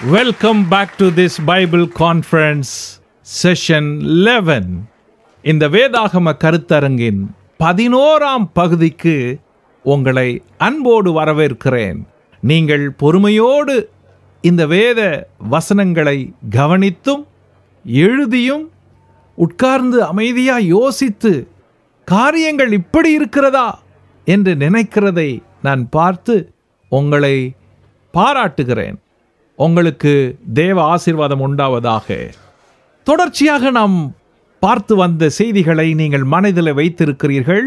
Welcome back to this Bible conference session 11. இந்த வேதாகம கருத்தரங்கின் பதினோராம் பகுதிக்கு உங்களை அன்போடு வரவேற்கிறேன் நீங்கள் பொறுமையோடு இந்த வேத வசனங்களை கவனித்தும் எழுதியும் உட்கார்ந்து அமைதியா யோசித்து காரியங்கள் இப்படி இருக்கிறதா என்று நினைக்கிறதை நான் பார்த்து உங்களை பாராட்டுகிறேன் உங்களுக்கு தேவ ஆசீர்வாதம் உண்டாவதாக தொடர்ச்சியாக நாம் பார்த்து வந்த செய்திகளை நீங்கள் மனதில் வைத்திருக்கிறீர்கள்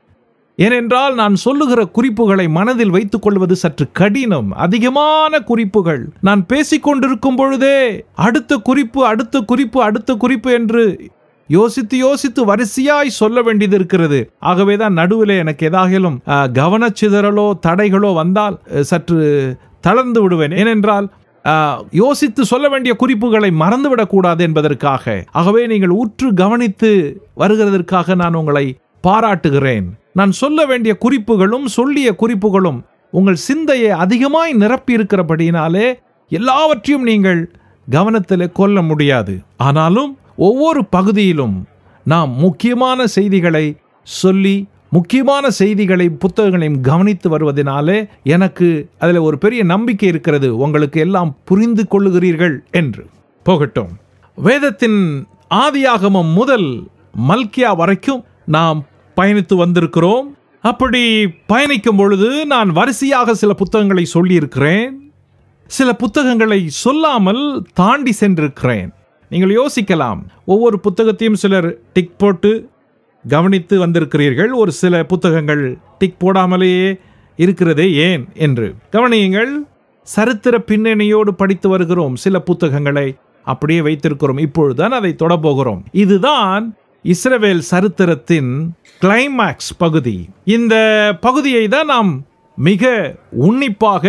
ஏனென்றால் நான் சொல்லுகிற குறிப்புகளை மனதில் வைத்துக் கொள்வது சற்று கடினம் அதிகமான குறிப்புகள் நான் பேசிக் கொண்டிருக்கும் பொழுதே அடுத்த குறிப்பு அடுத்த குறிப்பு அடுத்த குறிப்பு என்று யோசித்து யோசித்து வரிசையாய் சொல்ல வேண்டியது இருக்கிறது ஆகவே தான் நடுவில் எனக்கு ஏதாகிலும் அஹ், கவனச்சிதறலோ தடைகளோ வந்தால் அஹ், சற்று தளர்ந்து விடுவேன் ஏனென்றால் அஹ், யோசித்து சொல்ல வேண்டிய குறிப்புகளை மறந்துவிடக்கூடாது என்பதற்காக ஆகவே நீங்கள் உற்று கவனித்து வருகிறதற்காக நான் உங்களை பாராட்டுகிறேன் நான் சொல்ல வேண்டிய குறிப்புகளும் சொல்லிய குறிப்புகளும் உங்கள் சிந்தையை அதிகமாய் நிரப்பி இருக்கிறபடியினாலே எல்லாவற்றையும் நீங்கள் கவனத்தில் கொள்ள முடியாது ஆனாலும் ஒவ்வொரு பகுதியிலும் நாம் முக்கியமான செய்திகளை சொல்லி முக்கியமான செய்திகளை புத்தகங்களையும் கவனித்து வருவதனாலே எனக்கு அதில் ஒரு பெரிய நம்பிக்கை இருக்கிறது உங்களுக்கு எல்லாம் புரிந்து கொள்ளுகிறீர்கள் என்று போகட்டும் வேதத்தின் ஆதியாகமம் முதல் மல்கியா வரைக்கும் நாம் பயணித்து வந்திருக்கிறோம் அப்படி பயணிக்கும் பொழுது நான் வரிசையாக சில புத்தகங்களை சொல்லியிருக்கிறேன் சில புத்தகங்களை சொல்லாமல் தாண்டி சென்றிருக்கிறேன் நீங்கள் யோசிக்கலாம் ஒவ்வொரு புத்தகத்தையும் சிலர் டிக் போட்டு கவனித்து வந்திருக்கிறீர்கள் ஒரு சில புத்தகங்கள் டிக் போடாமலேயே இருக்கிறதே ஏன் என்று கவனியுங்கள் சரித்திர பின்னணியோடு படித்து வருகிறோம் சில புத்தகங்களை அப்படியே வைத்திருக்கிறோம் இப்பொழுதுதான் அதை தொடப்போகிறோம் இதுதான் இஸ்ரவேல் சரித்திரத்தின் கிளைமாக்ஸ் பகுதி இந்த பகுதியை தான் நாம் மிக உன்னிப்பாக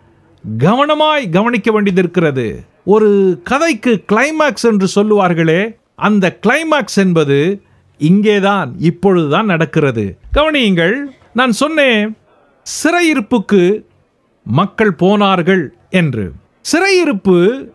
கவனமாய் கவனிக்க வேண்டியது இருக்கிறது ஒரு கதைக்கு கிளைமாக்ஸ் என்று சொல்லுவார்களே அந்த கிளைமாக்ஸ் என்பது இங்கேதான் இப்பொழுதுதான் நடக்கிறது கவனியுங்கள் நான் சொன்னேன் சிறையிருப்புக்கு மக்கள் போனார்கள் என்று சிறையிருப்பு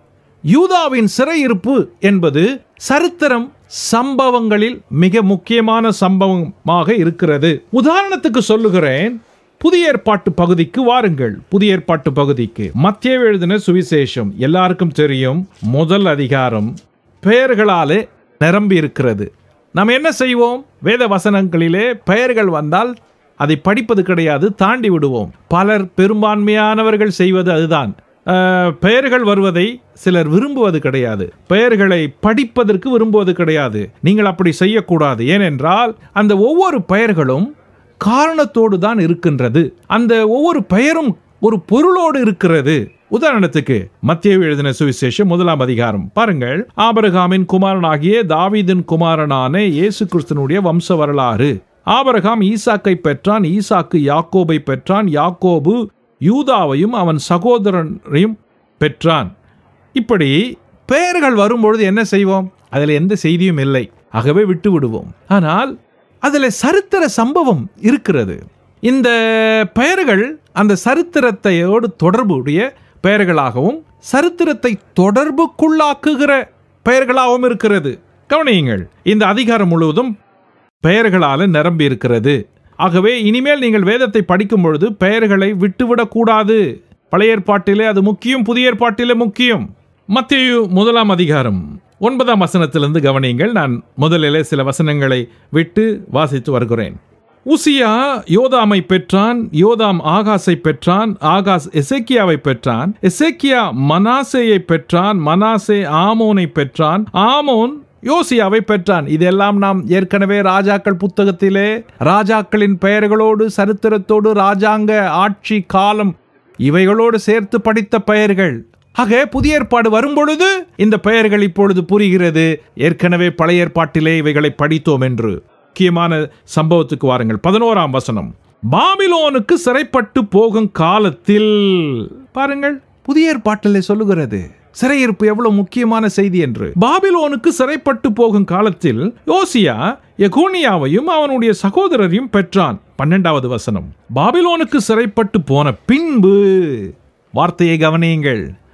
யூதாவின் சிறையிருப்பு என்பது சரித்திரம் சம்பவங்களில் மிக முக்கியமான சம்பவமாக இருக்கிறது உதாரணத்துக்கு சொல்லுகிறேன் புதிய ஏற்பாட்டு பகுதிக்கு வாருங்கள் புதிய ஏற்பாட்டு பகுதிக்கு மத்திய எழுதின சுவிசேஷம் எல்லாருக்கும் தெரியும் முதல் அதிகாரம் பெயர்களாலே நிரம்பி இருக்கிறது நாம் என்ன செய்வோம் வேத வசனங்களிலே பெயர்கள் வந்தால் அதை படிப்பது கிடையாது தாண்டி விடுவோம் பலர் பெரும்பான்மையானவர்கள் செய்வது அதுதான் அஹ், பெயர்கள் வருவதை சிலர் விரும்புவது கிடையாது பெயர்களை படிப்பதற்கு விரும்புவது கிடையாது நீங்கள் அப்படி செய்யக்கூடாது ஏனென்றால் அந்த ஒவ்வொரு பெயர்களும் காரணத்தோடு தான் இருக்கின்றது அந்த ஒவ்வொரு பெயரும் ஒரு பொருளோடு இருக்கிறது உதாரணத்துக்கு மத்திய எழுதின சுவிசேஷம் முதலாம் அதிகாரம் பாருங்கள் ஆபரகாமின் குமாரனாகிய தாவீதின் குமாரனான இயேசு கிறிஸ்தனுடைய வம்ச வரலாறு ஆபரகாம் ஈசாக்கை பெற்றான் ஈசாக்கு யாக்கோபை பெற்றான் யாக்கோபு யூதாவையும் அவன் சகோதரனையும் பெற்றான் இப்படி பெயர்கள் வரும்பொழுது என்ன செய்வோம் அதில் எந்த செய்தியும் இல்லை ஆகவே விட்டு விடுவோம் ஆனால் அதில் சரித்திர சம்பவம் இருக்கிறது இந்த பெயர்கள் அந்த சரித்திரத்தையோடு தொடர்புடைய பெயர்களாகவும் சரித்திரத்தை தொடர்புக்குள்ளாக்குகிற பெயர்களாகவும் இருக்கிறது கவனியுங்கள் இந்த அதிகாரம் முழுவதும் பெயர்களால நிரம்பி இருக்கிறது ஆகவே இனிமேல் நீங்கள் வேதத்தை படிக்கும் பொழுது பெயர்களை விட்டுவிடக்கூடாது பழைய ஏற்பாட்டிலே அது முக்கியம் புதிய ஏற்பாட்டிலே முக்கியம் மத்தேயு முதலாம் அதிகாரம் ஒன்பதாம் வசனத்திலிருந்து கவனியுங்கள் நான் முதலிலே சில வசனங்களை விட்டு வாசித்து வருகிறேன் உசியா யோதாமை பெற்றான் யோதாம் ஆகாஸை பெற்றான் ஆகாஸ் எசேக்கியாவை பெற்றான் எசேக்கியா மனாசேயை பெற்றான் மனாசே ஆமோனை பெற்றான் ஆமோன் யோசியாவை பெற்றான் இதெல்லாம் நாம் ஏற்கனவே ராஜாக்கள் புத்தகத்திலே ராஜாக்களின் பெயர்களோடு சரித்திரத்தோடு ராஜாங்க ஆட்சி காலம் இவைகளோடு சேர்த்து படித்த பெயர்கள் ஆக புதிய ஏற்பாடு வரும்பொழுது இந்த பெயர்கள் இப்பொழுது புரிகிறது ஏற்கனவே பழைய ஏற்பாட்டிலே இவைகளை படித்தோம் என்று முக்கியமான சம்பவத்துக்கு வாருங்கள் பதினோராம் வசனம் பாபிலோனுக்கு சிறைப்பட்டு போகும் காலத்தில் பாருங்கள் புதிய ஏற்பாட்டிலே சொல்லுகிறது சிறையிருப்பு எவ்வளவு முக்கியமான செய்தி என்று பாபிலோனுக்கு சிறைப்பட்டு போகும் காலத்தில் யோசியா எகோனியாவையும் அவனுடைய சகோதரரையும் பெற்றான் பன்னெண்டாவது வசனம் பாபிலோனுக்கு சிறைப்பட்டு போன பின்பு வார்த்தையை கவனியுங்கள்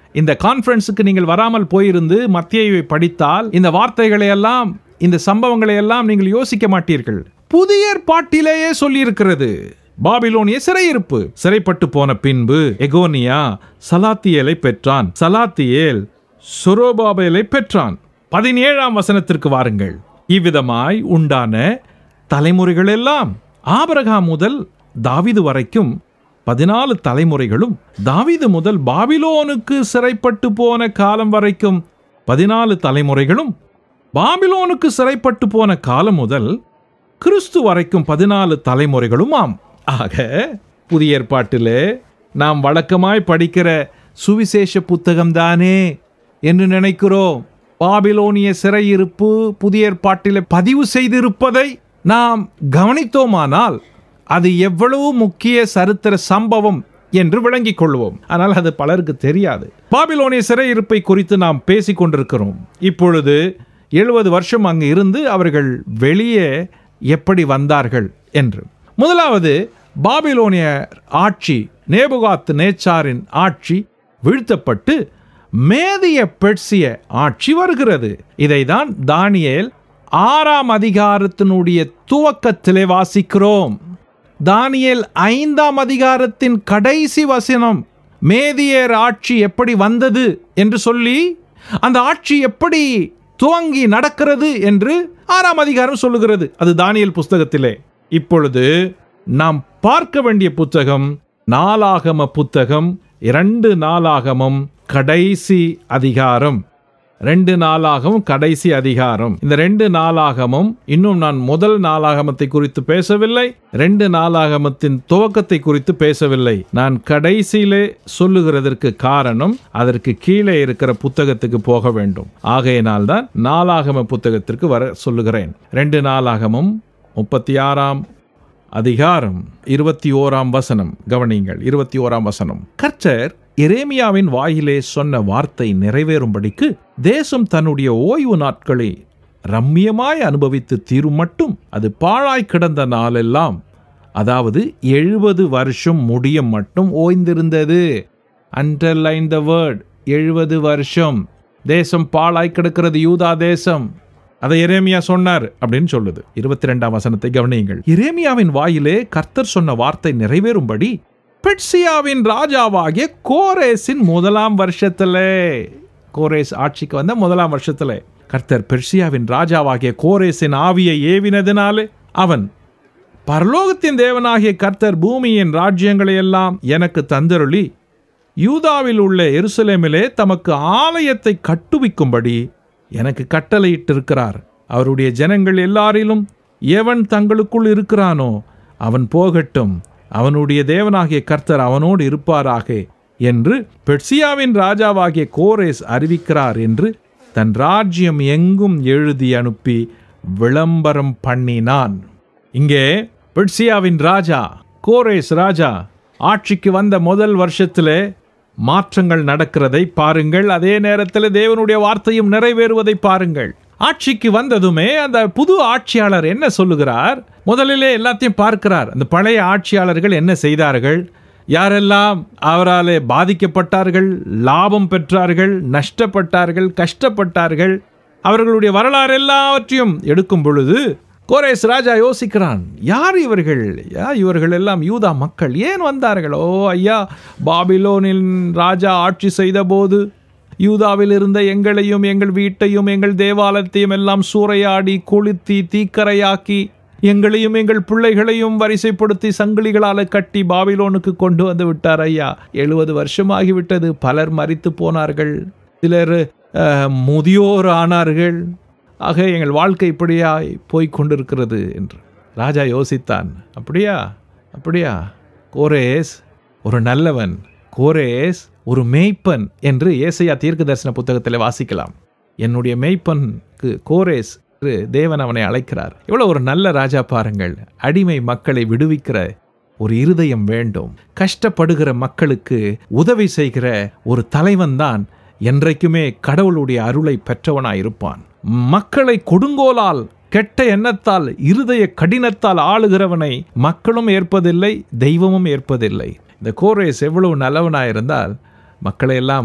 இந்த கான்ஃபரன்ஸுக்கு நீங்கள் வராமல் போயிருந்து மத்தியை படித்தால் இந்த வார்த்தைகளை எல்லாம் இந்த சம்பவங்களை எல்லாம் நீங்கள் யோசிக்க மாட்டீர்கள் புதிய ஏற்பாட்டிலேயே சொல்லியிருக்கிறது பாபிலோனிய சிறையிருப்பு சிறைப்பட்டு போன பின்பு எகோனியா சலாத்தியேலை பெற்றான் சலாத்தியேல் சொரோபாபேலை பெற்றான் பதினேழாம் வசனத்திற்கு வாருங்கள் இவ்விதமாய் உண்டான தலைமுறைகள் எல்லாம் ஆபரகாம் முதல் தாவிது வரைக்கும் பதினாலு தலைமுறைகளும் தாவீது முதல் பாபிலோனுக்கு சிறைப்பட்டு போன காலம் வரைக்கும் பதினாலு தலைமுறைகளும் பாபிலோனுக்கு சிறைப்பட்டு போன காலம் முதல் கிறிஸ்து வரைக்கும் பதினாலு தலைமுறைகளும் ஆம் ஆக புதிய ஏற்பாட்டிலே நாம் வழக்கமாய் படிக்கிற சுவிசேஷ புத்தகம்தானே என்று நினைக்கிறோம் பாபிலோனிய சிறையிருப்பு புதிய ஏற்பாட்டிலே பதிவு செய்திருப்பதை நாம் கவனித்தோமானால் அது எவ்வளவு முக்கிய சரித்திர சம்பவம் என்று விளங்கிக் கொள்வோம் ஆனால் அது பலருக்கு தெரியாது பாபிலோனிய சிறையிருப்பை குறித்து நாம் பேசிக் கொண்டிருக்கிறோம் இப்பொழுது எழுபது வருஷம் அங்கு இருந்து அவர்கள் வெளியே எப்படி வந்தார்கள் என்று முதலாவது பாபிலோனிய ஆட்சி நேபுகாத் நேச்சாரின் ஆட்சி வீழ்த்தப்பட்டு மேதிய பெட்சிய ஆட்சி வருகிறது இதைதான் தானியேல் ஆறாம் அதிகாரத்தினுடைய துவக்கத்திலே வாசிக்கிறோம் தானியேல் ஐந்தாம் அதிகாரத்தின் கடைசி வசனம் மேதியர் ஆட்சி எப்படி வந்தது என்று சொல்லி அந்த ஆட்சி எப்படி துவங்கி நடக்கிறது என்று ஆறாம் அதிகாரம் சொல்லுகிறது அது தானியல் புஸ்தகத்திலே இப்பொழுது நாம் பார்க்க வேண்டிய புத்தகம் நாளாகம புத்தகம் இரண்டு நாளாகமம் கடைசி அதிகாரம் ரெண்டு நாளாகவும் கடைசி அதிகாரம் இந்த ரெண்டு நாளாகமும் இன்னும் நான் முதல் நாளாகமத்தை குறித்து பேசவில்லை ரெண்டு நாளாகமத்தின் துவக்கத்தை குறித்து பேசவில்லை நான் கடைசியிலே சொல்லுகிறதற்கு காரணம் அதற்கு கீழே இருக்கிற புத்தகத்துக்கு போக வேண்டும் ஆகையினால் தான் நாளாகம புத்தகத்திற்கு வர சொல்லுகிறேன் ரெண்டு நாளாகமும் முப்பத்தி ஆறாம் அதிகாரம் இருபத்தி ஓராம் வசனம் கவனிங்கள் இருபத்தி ஓராம் வசனம் கர்த்தர் எரேமியாவின் வாயிலே சொன்ன வார்த்தை நிறைவேறும்படிக்கு தேசம் தன்னுடைய ஓய்வு நாட்களை ரம்மியமாய் அனுபவித்து தீரும் மட்டும் அது பாழாய் கிடந்த நாளெல்லாம் அதாவது எழுபது வருஷம் முடியும் மட்டும் ஓய்ந்திருந்தது அண்டர்லைன் த வேர்ட் எழுபது வருஷம் தேசம் பாழாய் கிடக்கிறது யூதா தேசம் அதை எரேமியா சொன்னார் அப்படின்னு சொல்லுது இருபத்தி ரெண்டாம் வசனத்தை கவனியுங்கள் எரேமியாவின் வாயிலே கர்த்தர் சொன்ன வார்த்தை நிறைவேறும்படி பெட்சியாவின் ராஜாவாகிய கோரேஸின் முதலாம் வருஷத்திலே கோரேஸ் ஆட்சிக்கு வந்த முதலாம் வருஷத்திலே கர்த்தர் பெர்சியாவின் ராஜாவாகிய கோரேஸின் ஆவியை ஏவினதினாலே அவன் பரலோகத்தின் தேவனாகிய கர்த்தர் பூமியின் ராஜ்யங்களை எல்லாம் எனக்கு தந்தருளி யூதாவில் உள்ள எருசலேமிலே தமக்கு ஆலயத்தை கட்டுவிக்கும்படி எனக்கு கட்டளையிட்டிருக்கிறார் அவருடைய ஜனங்கள் எல்லாரிலும் எவன் தங்களுக்குள் இருக்கிறானோ அவன் போகட்டும் அவனுடைய தேவனாகிய கர்த்தர் அவனோடு இருப்பாராக என்று பெட்சியாவின் ராஜாவாகிய கோரேஸ் அறிவிக்கிறார் என்று தன் ராஜ்யம் எங்கும் எழுதி அனுப்பி விளம்பரம் பண்ணினான் இங்கே பெட்சியாவின் ராஜா கோரேஸ் ராஜா ஆட்சிக்கு வந்த முதல் வருஷத்திலே மாற்றங்கள் நடக்கிறதை பாருங்கள் அதே நேரத்தில் தேவனுடைய வார்த்தையும் நிறைவேறுவதை பாருங்கள் ஆட்சிக்கு வந்ததுமே அந்த புது ஆட்சியாளர் என்ன சொல்லுகிறார் முதலிலே எல்லாத்தையும் பார்க்கிறார் அந்த பழைய ஆட்சியாளர்கள் என்ன செய்தார்கள் யாரெல்லாம் அவராலே பாதிக்கப்பட்டார்கள் லாபம் பெற்றார்கள் நஷ்டப்பட்டார்கள் கஷ்டப்பட்டார்கள் அவர்களுடைய வரலாறு எல்லாவற்றையும் எடுக்கும் பொழுது கோரேஸ் ராஜா யோசிக்கிறான் யார் இவர்கள் யா இவர்கள் எல்லாம் யூதா மக்கள் ஏன் வந்தார்கள் ஓ ஐயா பாபிலோனின் ராஜா ஆட்சி செய்த போது யூதாவில் இருந்த எங்களையும் எங்கள் வீட்டையும் எங்கள் தேவாலயத்தையும் எல்லாம் சூறையாடி கொளுத்தி தீக்கரையாக்கி எங்களையும் எங்கள் பிள்ளைகளையும் வரிசைப்படுத்தி சங்கிலிகளால் கட்டி பாபிலோனுக்கு கொண்டு வந்து விட்டார் ஐயா எழுபது வருஷமாகிவிட்டது பலர் மறித்து போனார்கள் சிலர் அஹ், முதியோர் ஆனார்கள் ஆக எங்கள் வாழ்க்கை இப்படியா போய்க் கொண்டிருக்கிறது என்று ராஜா யோசித்தான் அப்படியா அப்படியா கோரேஸ் ஒரு நல்லவன் கோரேஸ் ஒரு மேய்ப்பன் என்று ஏசையா தீர்க்க தரிசன புத்தகத்தில் வாசிக்கலாம் என்னுடைய மேய்ப்பனுக்கு கோரேஸ் என்று தேவன் அவனை அழைக்கிறார் இவ்வளவு ஒரு நல்ல ராஜா பாருங்கள் அடிமை மக்களை விடுவிக்கிற ஒரு இருதயம் வேண்டும் கஷ்டப்படுகிற மக்களுக்கு உதவி செய்கிற ஒரு தலைவன் தான் என்றைக்குமே கடவுளுடைய அருளை பெற்றவனாய் இருப்பான் மக்களை கொடுங்கோலால் கெட்ட எண்ணத்தால் இருதய கடினத்தால் ஆளுகிறவனை மக்களும் ஏற்பதில்லை தெய்வமும் ஏற்பதில்லை இந்த கோரேஸ் எவ்வளவு நல்லவனாயிருந்தால் மக்களை எல்லாம்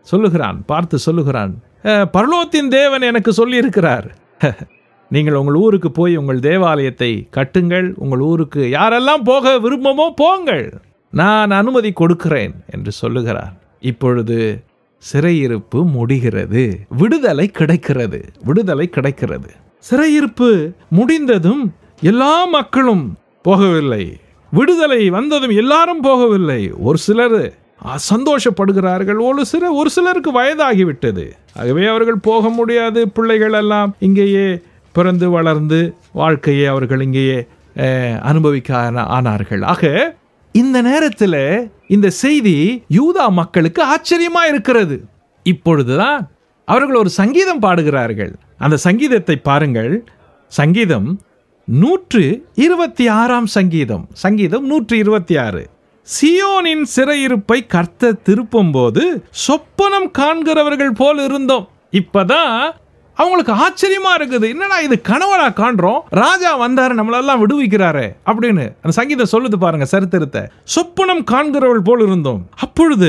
சொல்லுகிறான் பார்த்து சொல்லுகிறான் "அஹ், பரலோகத்தின் தேவன் எனக்கு சொல்லியிருக்கிறார் நீங்கள் உங்கள் ஊருக்கு போய் உங்கள் தேவாலயத்தை கட்டுங்கள் உங்கள் ஊருக்கு யாரெல்லாம் போக விருப்பமோ போங்கள் நான் அனுமதி கொடுக்கிறேன் என்று சொல்லுகிறார் இப்பொழுது சிறையிருப்பு முடிகிறது விடுதலை கிடைக்கிறது விடுதலை கிடைக்கிறது சிறையிருப்பு முடிந்ததும் எல்லா மக்களும் போகவில்லை விடுதலை வந்ததும் எல்லாரும் போகவில்லை ஒரு சிலர் ஆ, சந்தோஷப்படுகிறார்கள் ஒரு சில ஒரு சிலருக்கு வயதாகிவிட்டது ஆகவே அவர்கள் போக முடியாது பிள்ளைகள் எல்லாம் இங்கேயே பிறந்து வளர்ந்து வாழ்க்கையை அவர்கள் இங்கேயே அஹ், அனுபவிக்க ஆன- ஆனார்கள் ஆக இந்த நேரத்தில் இந்த செய்தி யூதா மக்களுக்கு ஆச்சரியமா இருக்கிறது இப்பொழுதுதான் அவர்கள் ஒரு சங்கீதம் பாடுகிறார்கள் அந்த சங்கீதத்தை பாருங்கள் சங்கீதம் நூற்று இருபத்தி ஆறாம் சங்கீதம் சங்கீதம் நூற்று இருபத்தி ஆறு சியோனின் சிறையிருப்பை கர்த்தர் திருப்பும் போது சொப்பனம் காண்கிறவர்கள் போல் இருந்தோம் இப்பதான் அவங்களுக்கு ஆச்சரியமா இருக்குது என்னடா இது கனவலா காண்றோம் ராஜா வந்தாரு நம்மளெல்லாம் விடுவிக்கிறாரே அப்படின்னு அந்த சங்கீதம் சொல்லுது பாருங்க சரித்திரத்தை சொப்பனம் காண்கிறவர்கள் போல் இருந்தோம் அப்பொழுது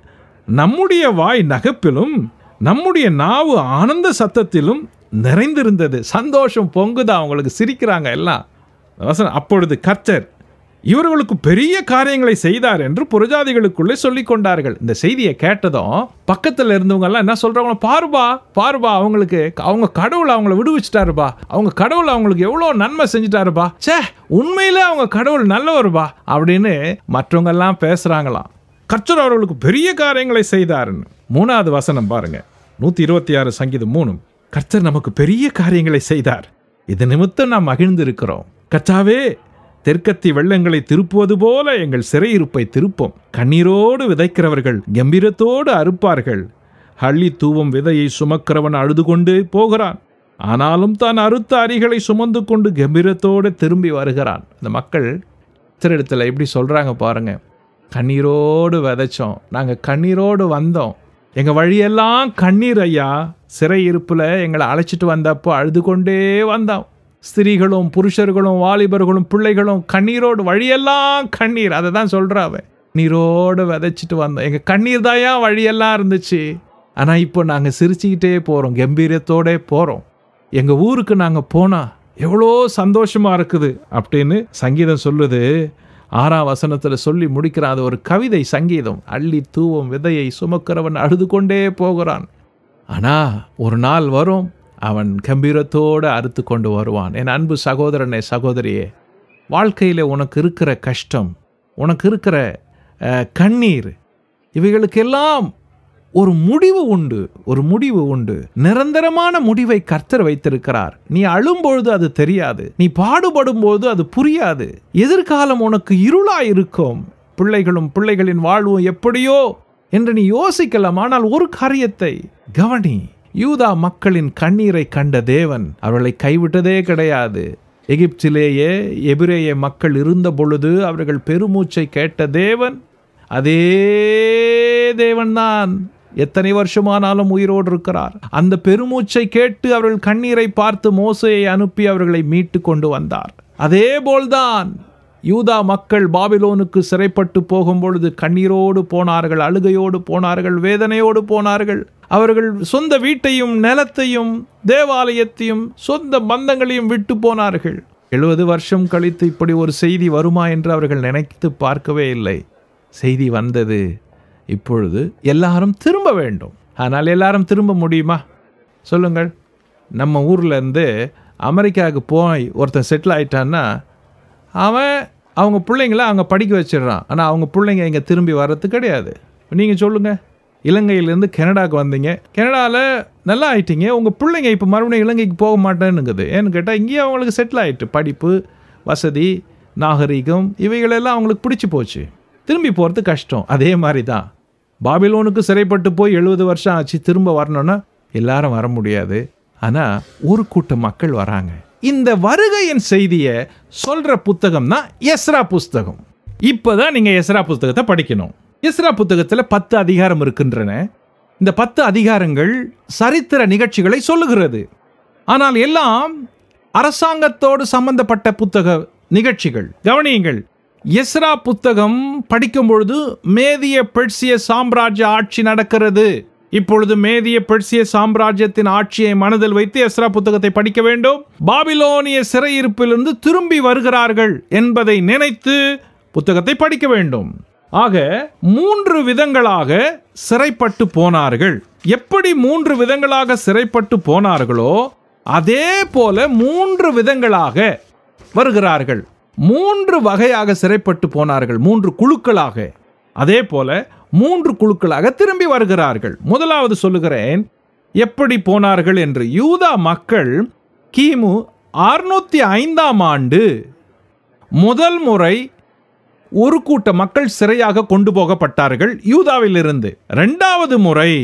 நம்முடைய வாய் நகைப்பிலும் நம்முடைய நாவு ஆனந்த சத்தத்திலும் நிறைந்திருந்தது சந்தோஷம் பொங்குதா அவங்களுக்கு சிரிக்கிறாங்க எல்லாம் வசனம் அப்பொழுது கர்த்தர் இவர்களுக்கு பெரிய காரியங்களை செய்தார் என்று புரஜாதிகளுக்குள்ளே சொல்லிக் கொண்டார்கள் இந்த செய்தியை கேட்டதும் பக்கத்தில் இருந்தவங்க எல்லாம் என்ன சொல்றாங்க பாருபா பாருபா அவங்களுக்கு அவங்க கடவுள் அவங்கள விடுவிச்சிட்டாருப்பா அவங்க கடவுள் அவங்களுக்கு எவ்வளோ நன்மை செஞ்சுட்டாருப்பா ச்சே உண்மையிலே அவங்க கடவுள் நல்லவருப்பா அப்படின்னு மற்றவங்க எல்லாம் பேசுறாங்களாம் கர்த்தர் அவர்களுக்கு பெரிய காரியங்களை செய்தாருன்னு மூணாவது வசனம் பாருங்க நூத்தி இருபத்தி ஆறு சங்கீதம் மூணு கர்த்தர் நமக்கு பெரிய காரியங்களை செய்தார் இது நிமித்தம் நாம் மகிழ்ந்திருக்கிறோம் கர்த்தாவே தெற்கத்தி வெள்ளங்களை திருப்புவது போல எங்கள் சிறையிருப்பை திருப்போம் கண்ணீரோடு விதைக்கிறவர்கள் கம்பீரத்தோடு அறுப்பார்கள் ஹள்ளி தூவும் விதையை சுமக்கிறவன் அழுது கொண்டு போகிறான் ஆனாலும் தான் அறுத்த அரிகளை சுமந்து கொண்டு கம்பீரத்தோடு திரும்பி வருகிறான் இந்த மக்கள் இடத்துல எப்படி சொல்றாங்க பாருங்க கண்ணீரோடு விதைச்சோம் நாங்கள் கண்ணீரோடு வந்தோம் எங்கள் வழியெல்லாம் கண்ணீர் ஐயா சிறையிருப்பில் எங்களை அழைச்சிட்டு வந்தப்போ அழுது கொண்டே வந்தோம் ஸ்திரீகளும் புருஷர்களும் வாலிபர்களும் பிள்ளைகளும் கண்ணீரோடு வழியெல்லாம் கண்ணீர் அதை தான் சொல்கிறாவ நீரோடு விதைச்சிட்டு வந்தோம் எங்கள் கண்ணீர் தாயா வழியெல்லாம் இருந்துச்சு ஆனால் இப்போ நாங்கள் சிரிச்சுக்கிட்டே போகிறோம் கம்பீரத்தோடே போகிறோம் எங்கள் ஊருக்கு நாங்கள் போனால் எவ்வளோ சந்தோஷமாக இருக்குது அப்படின்னு சங்கீதம் சொல்லுது ஆறாம் வசனத்தில் சொல்லி முடிக்கிறான் அது ஒரு கவிதை சங்கீதம் அள்ளி தூவும் விதையை சுமக்கிறவன் அழுது கொண்டே போகிறான் ஆனா ஒரு நாள் வரும் அவன் கம்பீரத்தோடு அறுத்து கொண்டு வருவான் என் அன்பு சகோதரனே சகோதரியே வாழ்க்கையில் உனக்கு இருக்கிற கஷ்டம் உனக்கு இருக்கிற அஹ், கண்ணீர் இவைகளுக்கெல்லாம் ஒரு முடிவு உண்டு ஒரு முடிவு உண்டு நிரந்தரமான முடிவை கர்த்தர் வைத்திருக்கிறார் நீ அழும்பொழுது அது தெரியாது நீ பாடுபடும் போது அது புரியாது எதிர்காலம் உனக்கு இருளா இருக்கும் பிள்ளைகளும் பிள்ளைகளின் வாழ்வும் எப்படியோ என்று நீ இருக்கலாம் ஆனால் ஒரு காரியத்தை கவனி யூதா மக்களின் கண்ணீரை கண்ட தேவன் அவர்களை கைவிட்டதே கிடையாது எகிப்திலேயே எபிரேய மக்கள் இருந்த பொழுது அவர்கள் பெருமூச்சை கேட்ட தேவன் அதே தேவன்தான் எத்தனை வருஷமானாலும் உயிரோடு இருக்கிறார் அந்த பெருமூச்சை கேட்டு அவர்கள் கண்ணீரை பார்த்து மோசையை அனுப்பி அவர்களை மீட்டு கொண்டு வந்தார் அதே போல்தான் யூதா மக்கள் பாபிலோனுக்கு சிறைப்பட்டு போகும் பொழுது கண்ணீரோடு போனார்கள் அழுகையோடு போனார்கள் வேதனையோடு போனார்கள் அவர்கள் சொந்த வீட்டையும் நிலத்தையும் தேவாலயத்தையும் சொந்த பந்தங்களையும் விட்டு போனார்கள் எழுபது வருஷம் கழித்து இப்படி ஒரு செய்தி வருமா என்று அவர்கள் நினைத்து பார்க்கவே இல்லை செய்தி வந்தது இப்பொழுது எல்லாரும் திரும்ப வேண்டும் ஆனால் எல்லாரும் திரும்ப முடியுமா சொல்லுங்கள் நம்ம ஊர்ல இருந்து அமெரிக்காவுக்கு போய் ஒருத்தன் செட்டில் ஆயிட்டான்னா அவன் அவங்க பிள்ளைங்கள அங்கே படிக்க வச்சிடுறான் ஆனால் அவங்க பிள்ளைங்க இங்கே திரும்பி வர்றது கிடையாது நீங்கள் சொல்லுங்கள் இலங்கையிலேருந்து கனடாக்கு வந்தீங்க கனடாவில் நல்லா ஆயிட்டீங்க உங்கள் பிள்ளைங்க இப்போ மறுபடியும் இலங்கைக்கு போக மாட்டேன்னுங்குது ஏன்னு கேட்டால் இங்கேயே அவங்களுக்கு செட்டில் ஆயிட்டு படிப்பு வசதி நாகரீகம் இவைகளெல்லாம் அவங்களுக்கு பிடிச்சி போச்சு திரும்பி போகிறது கஷ்டம் அதே மாதிரி தான் பாபிலோனுக்கு சிறைப்பட்டு போய் எழுபது வருஷம் ஆச்சு திரும்ப வரணும்னா எல்லாரும் வர முடியாது ஆனால் ஒரு கூட்ட மக்கள் வராங்க இந்த வருகையின் செய்தியை சொல்ற புத்தகம் தான் எஸ்ரா புஸ்தகம் இப்போதான் நீங்க எஸ்ரா புஸ்தகத்தை படிக்கணும் எஸ்ரா புத்தகத்தில் பத்து அதிகாரம் இருக்கின்றன இந்த பத்து அதிகாரங்கள் சரித்திர நிகழ்ச்சிகளை சொல்லுகிறது ஆனால் எல்லாம் அரசாங்கத்தோடு சம்பந்தப்பட்ட புத்தக நிகழ்ச்சிகள் கவனியுங்கள் எஸ்ரா புத்தகம் படிக்கும் பொழுது மேதிய பெர்சிய சாம்ராஜ்ய ஆட்சி நடக்கிறது இப்பொழுது மேதிய பெர்சிய சாம்ராஜ்யத்தின் ஆட்சியை மனதில் வைத்து எஸ்ரா புத்தகத்தை படிக்க வேண்டும் பாபிலோனிய சிறையிருப்பிலிருந்து திரும்பி வருகிறார்கள் என்பதை நினைத்து புத்தகத்தை படிக்க வேண்டும் ஆக மூன்று விதங்களாக சிறைப்பட்டு போனார்கள் எப்படி மூன்று விதங்களாக சிறைப்பட்டு போனார்களோ அதே போல மூன்று விதங்களாக வருகிறார்கள் மூன்று வகையாக சிறைப்பட்டு போனார்கள் மூன்று குழுக்களாக அதே போல மூன்று குழுக்களாக திரும்பி வருகிறார்கள் முதலாவது சொல்லுகிறேன் எப்படி போனார்கள் என்று யூதா மக்கள் கிமு அறுநூத்தி ஐந்தாம் ஆண்டு முதல் முறை ஒரு கூட்ட மக்கள் சிறையாக கொண்டு போகப்பட்டார்கள் யூதாவிலிருந்து இரண்டாவது முறை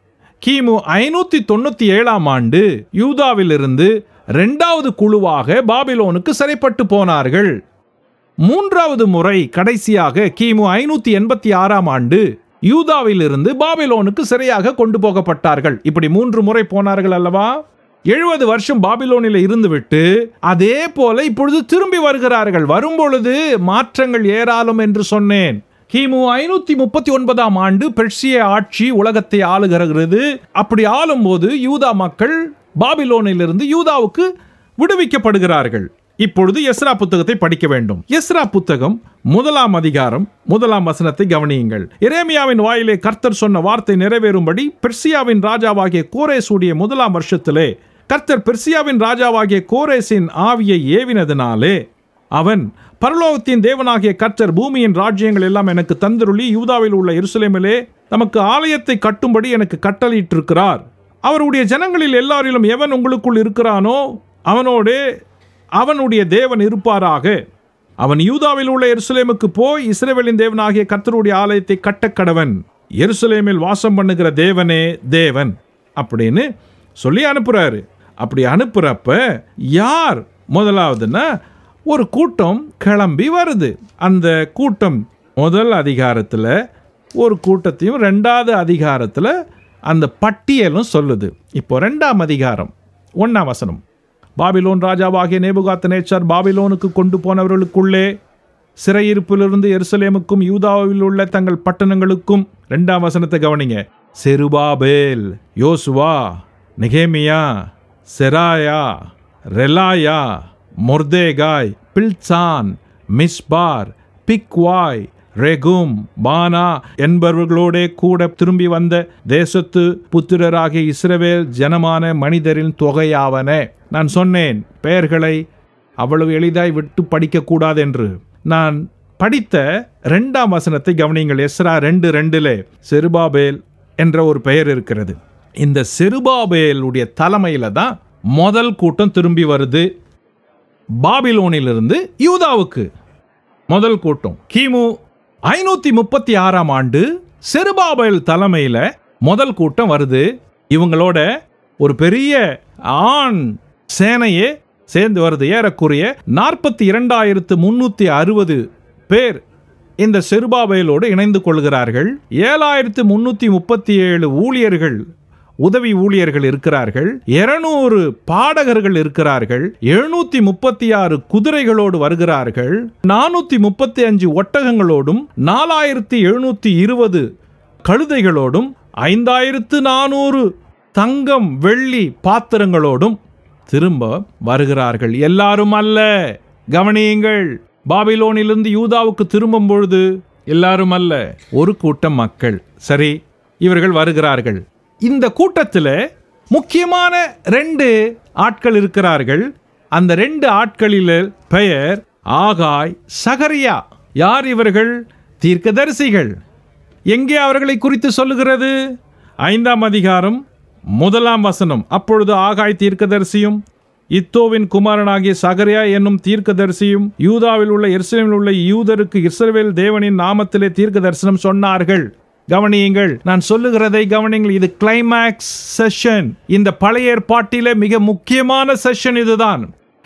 கிமு ஐநூத்தி தொண்ணூத்தி ஏழாம் ஆண்டு யூதாவிலிருந்து இரண்டாவது குழுவாக பாபிலோனுக்கு சிறைப்பட்டு போனார்கள் மூன்றாவது முறை கடைசியாக கிமு ஐநூத்தி எண்பத்தி ஆறாம் ஆண்டு யூதாவிலிருந்து பாபிலோனுக்கு சிறையாக கொண்டு போகப்பட்டார்கள் இப்படி மூன்று முறை போனார்கள் அல்லவா எழுபது வருஷம் பாபிலோனில் இருந்துவிட்டு அதே போல இப்பொழுது திரும்பி வருகிறார்கள் வரும்பொழுது மாற்றங்கள் ஏராளம் என்று சொன்னேன் கிமு ஐநூத்தி முப்பத்தி ஒன்பதாம் ஆண்டு பெர்சிய ஆட்சி உலகத்தை ஆளுகிறது அப்படி ஆளும்போது யூதா மக்கள் பாபிலோனிலிருந்து யூதாவுக்கு விடுவிக்கப்படுகிறார்கள் இப்பொழுது எஸ்ரா புத்தகத்தை படிக்க வேண்டும் எஸ்ரா புத்தகம் முதலாம் அதிகாரம் முதலாம் வசனத்தை கவனியுங்கள் எரேமியாவின் வாயிலே கர்த்தர் சொன்ன வார்த்தை நிறைவேறும்படி பெர்சியாவின் ராஜாவாகிய கோரேசுடைய முதலாம் வருஷத்திலே கர்த்தர் பெர்சியாவின் ராஜாவாகிய கோரேசின் ஆவியை ஏவினதினாலே அவன் பரலோகத்தின் தேவனாகிய கர்த்தர் பூமியின் ராஜ்யங்கள் எல்லாம் எனக்கு தந்தருளி யூதாவில் உள்ள எருசலேமிலே நமக்கு ஆலயத்தை கட்டும்படி எனக்கு கட்டளையிட்டிருக்கிறார் அவருடைய ஜனங்களில் எல்லாரிலும் எவன் உங்களுக்குள் இருக்கிறானோ அவனோடு அவனுடைய தேவன் இருப்பாராக அவன் யூதாவில் உள்ள எருசலேமுக்கு போய் இஸ்ரேவேலின் தேவனாகிய கர்த்தருடைய ஆலயத்தை கட்டக்கடவன் எருசலேமில் வாசம் பண்ணுகிற தேவனே தேவன் அப்படின்னு சொல்லி அனுப்புறாரு அப்படி அனுப்புறப்ப யார் முதலாவதுன்னா ஒரு கூட்டம் கிளம்பி வருது அந்த கூட்டம் முதல் அதிகாரத்தில் ஒரு கூட்டத்தையும் ரெண்டாவது அதிகாரத்தில் அந்த பட்டியலும் சொல்லுது இப்போ ரெண்டாம் அதிகாரம் ஒன்னாம் வசனம் பாபிலோன் ராஜாவாகிய நேபுகாத்த நேச்சர் பாபிலோனுக்கு கொண்டு போனவர்களுக்குள்ளே சிறையிருப்பிலிருந்து எருசலேமுக்கும் யூதாவில் உள்ள தங்கள் பட்டணங்களுக்கும் ரெண்டாம் வசனத்தை கவனிங்க செருபாபேல் யோசுவா நெகேமியா Seraiah Reelaiah Mordecai Bilshan Mispar Bigvai Rehum Baanah என்பவர்களோடே கூட திரும்பி வந்த தேசத்து புத்திரராகிய இஸ்ரவேல் ஜனமான மனிதரின் தொகையாவன நான் சொன்னேன் பெயர்களை அவ்வளவு எளிதாய் விட்டு படிக்கக்கூடாது என்று நான் படித்த ரெண்டாம் வசனத்தை கவனியுங்கள் எஸ்ரா ரெண்டு ரெண்டிலே செருபாபேல் என்ற ஒரு பெயர் இருக்கிறது இந்த செருபாபேலுடைய தலைமையில தான் முதல் கூட்டம் திரும்பி வருது பாபிலோனிலிருந்து யூதாவுக்கு முதல் கூட்டம் கிமு ஐநூத்தி முப்பத்தி ஆறாம் ஆண்டு செருபாபேல் தலைமையில முதல் கூட்டம் வருது இவங்களோட ஒரு பெரிய ஆண் சேனையே சேர்ந்து வருது ஏறக்குறைய நாற்பத்தி இரண்டாயிரத்து முன்னூத்தி அறுபது பேர் இந்த செருபாபேலோடு இணைந்து கொள்கிறார்கள் ஏழாயிரத்து முன்னூத்தி முப்பத்தி ஏழு ஊழியர்கள் உதவி ஊழியர்கள் இருக்கிறார்கள் இருநூறு பாடகர்கள் இருக்கிறார்கள் எழுநூத்தி முப்பத்தி ஆறு குதிரைகளோடு வருகிறார்கள் நானூத்தி முப்பத்தி அஞ்சு ஒட்டகங்களோடும் நாலாயிரத்தி எழுநூத்தி இருபது கழுதைகளோடும் ஐந்தாயிரத்து நானூறு தங்கம் வெள்ளி பாத்திரங்களோடும் திரும்ப வருகிறார்கள் எல்லாரும் அல்ல கவனியுங்கள் பாபிலோனிலிருந்து யூதாவுக்கு திரும்பும் பொழுது எல்லாரும் அல்ல ஒரு கூட்டம் மக்கள் சரி இவர்கள் வருகிறார்கள் இந்த கூட்டத்தில் முக்கியமான ரெண்டு ஆட்கள் இருக்கிறார்கள் அந்த ரெண்டு ஆட்களில் பெயர் ஆகாய் சகரியா யார் இவர்கள் தீர்க்கதரிசிகள் எங்கே அவர்களை குறித்து சொல்லுகிறது ஐந்தாம் அதிகாரம் முதலாம் வசனம் அப்பொழுது ஆகாய் தீர்க்கதரிசியும் இத்தோவின் குமாரனாகிய சகரியா என்னும் தீர்க்கதரிசியும் யூதாவில் உள்ள எருசலேமில் உள்ள யூதருக்கு இஸ்ரவேல் தேவனின் நாமத்திலே தீர்க்க தரிசனம் சொன்னார்கள் கவனியுங்கள் நான் சொல்லுகிறதை கவனியுங்கள் இது கிளைமேக்ஸ் செஷன் இந்த பழைய ஏற்பாட்டிலே மிக முக்கியமான செஷன் இதுதான்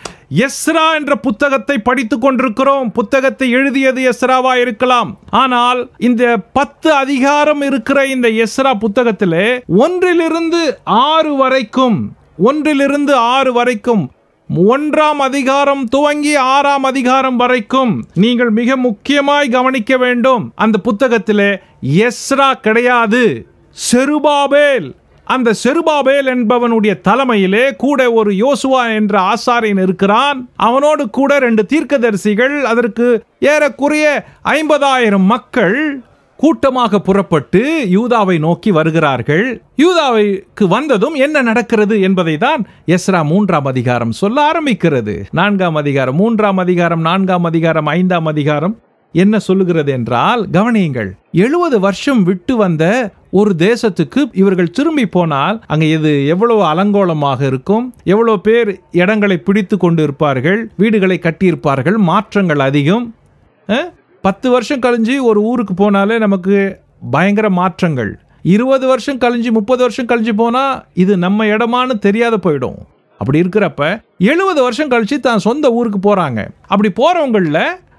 எஸ்ரா என்ற புத்தகத்தை படித்துக் கொண்டிருக்கிறோம் புத்தகத்தை எழுதியது எஸ்ராவா இருக்கலாம் ஆனால் இந்த பத்து அதிகாரம் இருக்கிற இந்த எஸ்ரா புத்தகத்திலே ஒன்றிலிருந்து ஆறு வரைக்கும் ஒன்றிலிருந்து ஆறு வரைக்கும் ஒன்றாம் அதிகாரம் துவங்கி ஆறாம் அதிகாரம் வரைக்கும் நீங்கள் மிக முக்கியமாய் கவனிக்க வேண்டும் அந்த புத்தகத்திலே எஸ்ரா கிடையாது செருபாபேல் அந்த செருபாபேல் என்பவனுடைய தலைமையிலே கூட ஒரு யோசுவா என்ற ஆசாரியன் இருக்கிறான் அவனோடு கூட ரெண்டு தீர்க்கதரிசிகள் அதற்கு ஏறக்குறைய ஐம்பதாயிரம் மக்கள் கூட்டமாக புறப்பட்டு யூதாவை நோக்கி வருகிறார்கள் யூதாவைக்கு வந்ததும் என்ன நடக்கிறது என்பதை தான் எஸ்ரா மூன்றாம் அதிகாரம் சொல்ல ஆரம்பிக்கிறது நான்காம் அதிகாரம் மூன்றாம் அதிகாரம் நான்காம் அதிகாரம் ஐந்தாம் அதிகாரம் என்ன சொல்லுகிறது என்றால் கவனியுங்கள் எழுபது வருஷம் விட்டு வந்த ஒரு தேசத்துக்கு இவர்கள் திரும்பி போனால் அங்க இது எவ்வளவு அலங்கோலமாக இருக்கும் எவ்வளவு பேர் இடங்களை பிடித்து கொண்டு இருப்பார்கள் வீடுகளை கட்டியிருப்பார்கள் மாற்றங்கள் அதிகம் அஹ்? பத்து வருஷம் கழிஞ்சு ஒரு ஊருக்கு போனாலே நமக்கு பயங்கர மாற்றங்கள் இருபது வருஷம் கழிஞ்சு முப்பது வருஷம் கழிஞ்சு போனா இது நம்ம இடமான்னு தெரியாத போயிடும் அப்படி இருக்கிறப்ப எழுபது வருஷம் கழிச்சு தான் சொந்த ஊருக்கு போறாங்க அப்படி போறவங்கள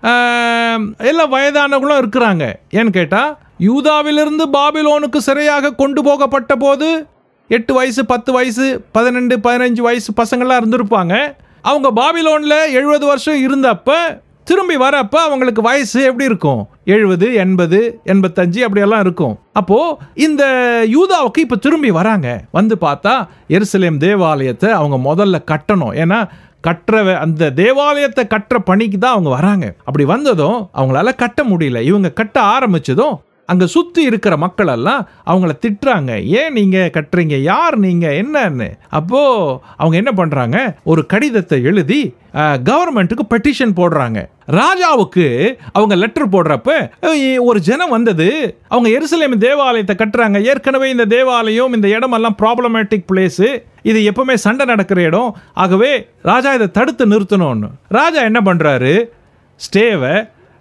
எல்லாம் வயதானவங்களும் இருக்கிறாங்க ஏன்னு கேட்டா யூதாவிலிருந்து பாபிலோனுக்கு சிறையாக கொண்டு போகப்பட்ட போது எட்டு வயசு பத்து வயசு பதினெண்டு பதினஞ்சு வயசு பசங்கள்லாம் இருந்திருப்பாங்க அவங்க பாபிலோன்ல எழுபது வருஷம் இருந்தப்ப திரும்பி வரப்ப அவங்களுக்கு வயசு எப்படி இருக்கும் எழுபது எண்பது எண்பத்தஞ்சு அப்படியெல்லாம் இருக்கும் அப்போ இந்த யூதாவுக்கு இப்ப திரும்பி வராங்க வந்து பார்த்தா எருசலேம் தேவாலயத்தை அவங்க முதல்ல கட்டணும் ஏன்னா கட்டுற வே- அந்த தேவாலயத்தை கட்டுற பணிக்கு தான் அவங்க வராங்க அப்படி வந்ததும் அவங்களால கட்ட முடியல இவங்க கட்ட ஆரம்பிச்சதும் அங்க சுத்தி இருக்கிற மக்கள் எல்லாம் அவங்கள திட்டுறாங்க ஏன் நீங்க கட்டுறீங்க யார் நீங்க என்னன்னு அப்போ அவங்க என்ன பண்றாங்க ஒரு கடிதத்தை எழுதி கவர்மெண்ட்டுக்கு பெட்டிஷன் போடுறாங்க ராஜாவுக்கு அவங்க லெட்டர் போடுறப்ப அஹ், ஒரு ஜனம் வந்தது அவங்க எருசலேம் தேவாலயத்தை கட்டுறாங்க ஏற்கனவே இந்த தேவாலயம் இந்த இடமெல்லாம் ப்ராப்ளமேட்டிக் பிளேஸ் இது எப்பவுமே சண்டை நடக்கிற இடம் ஆகவே ராஜா இதை தடுத்து நிறுத்தணும்னு ராஜா என்ன பண்றாரு ஸ்டேவை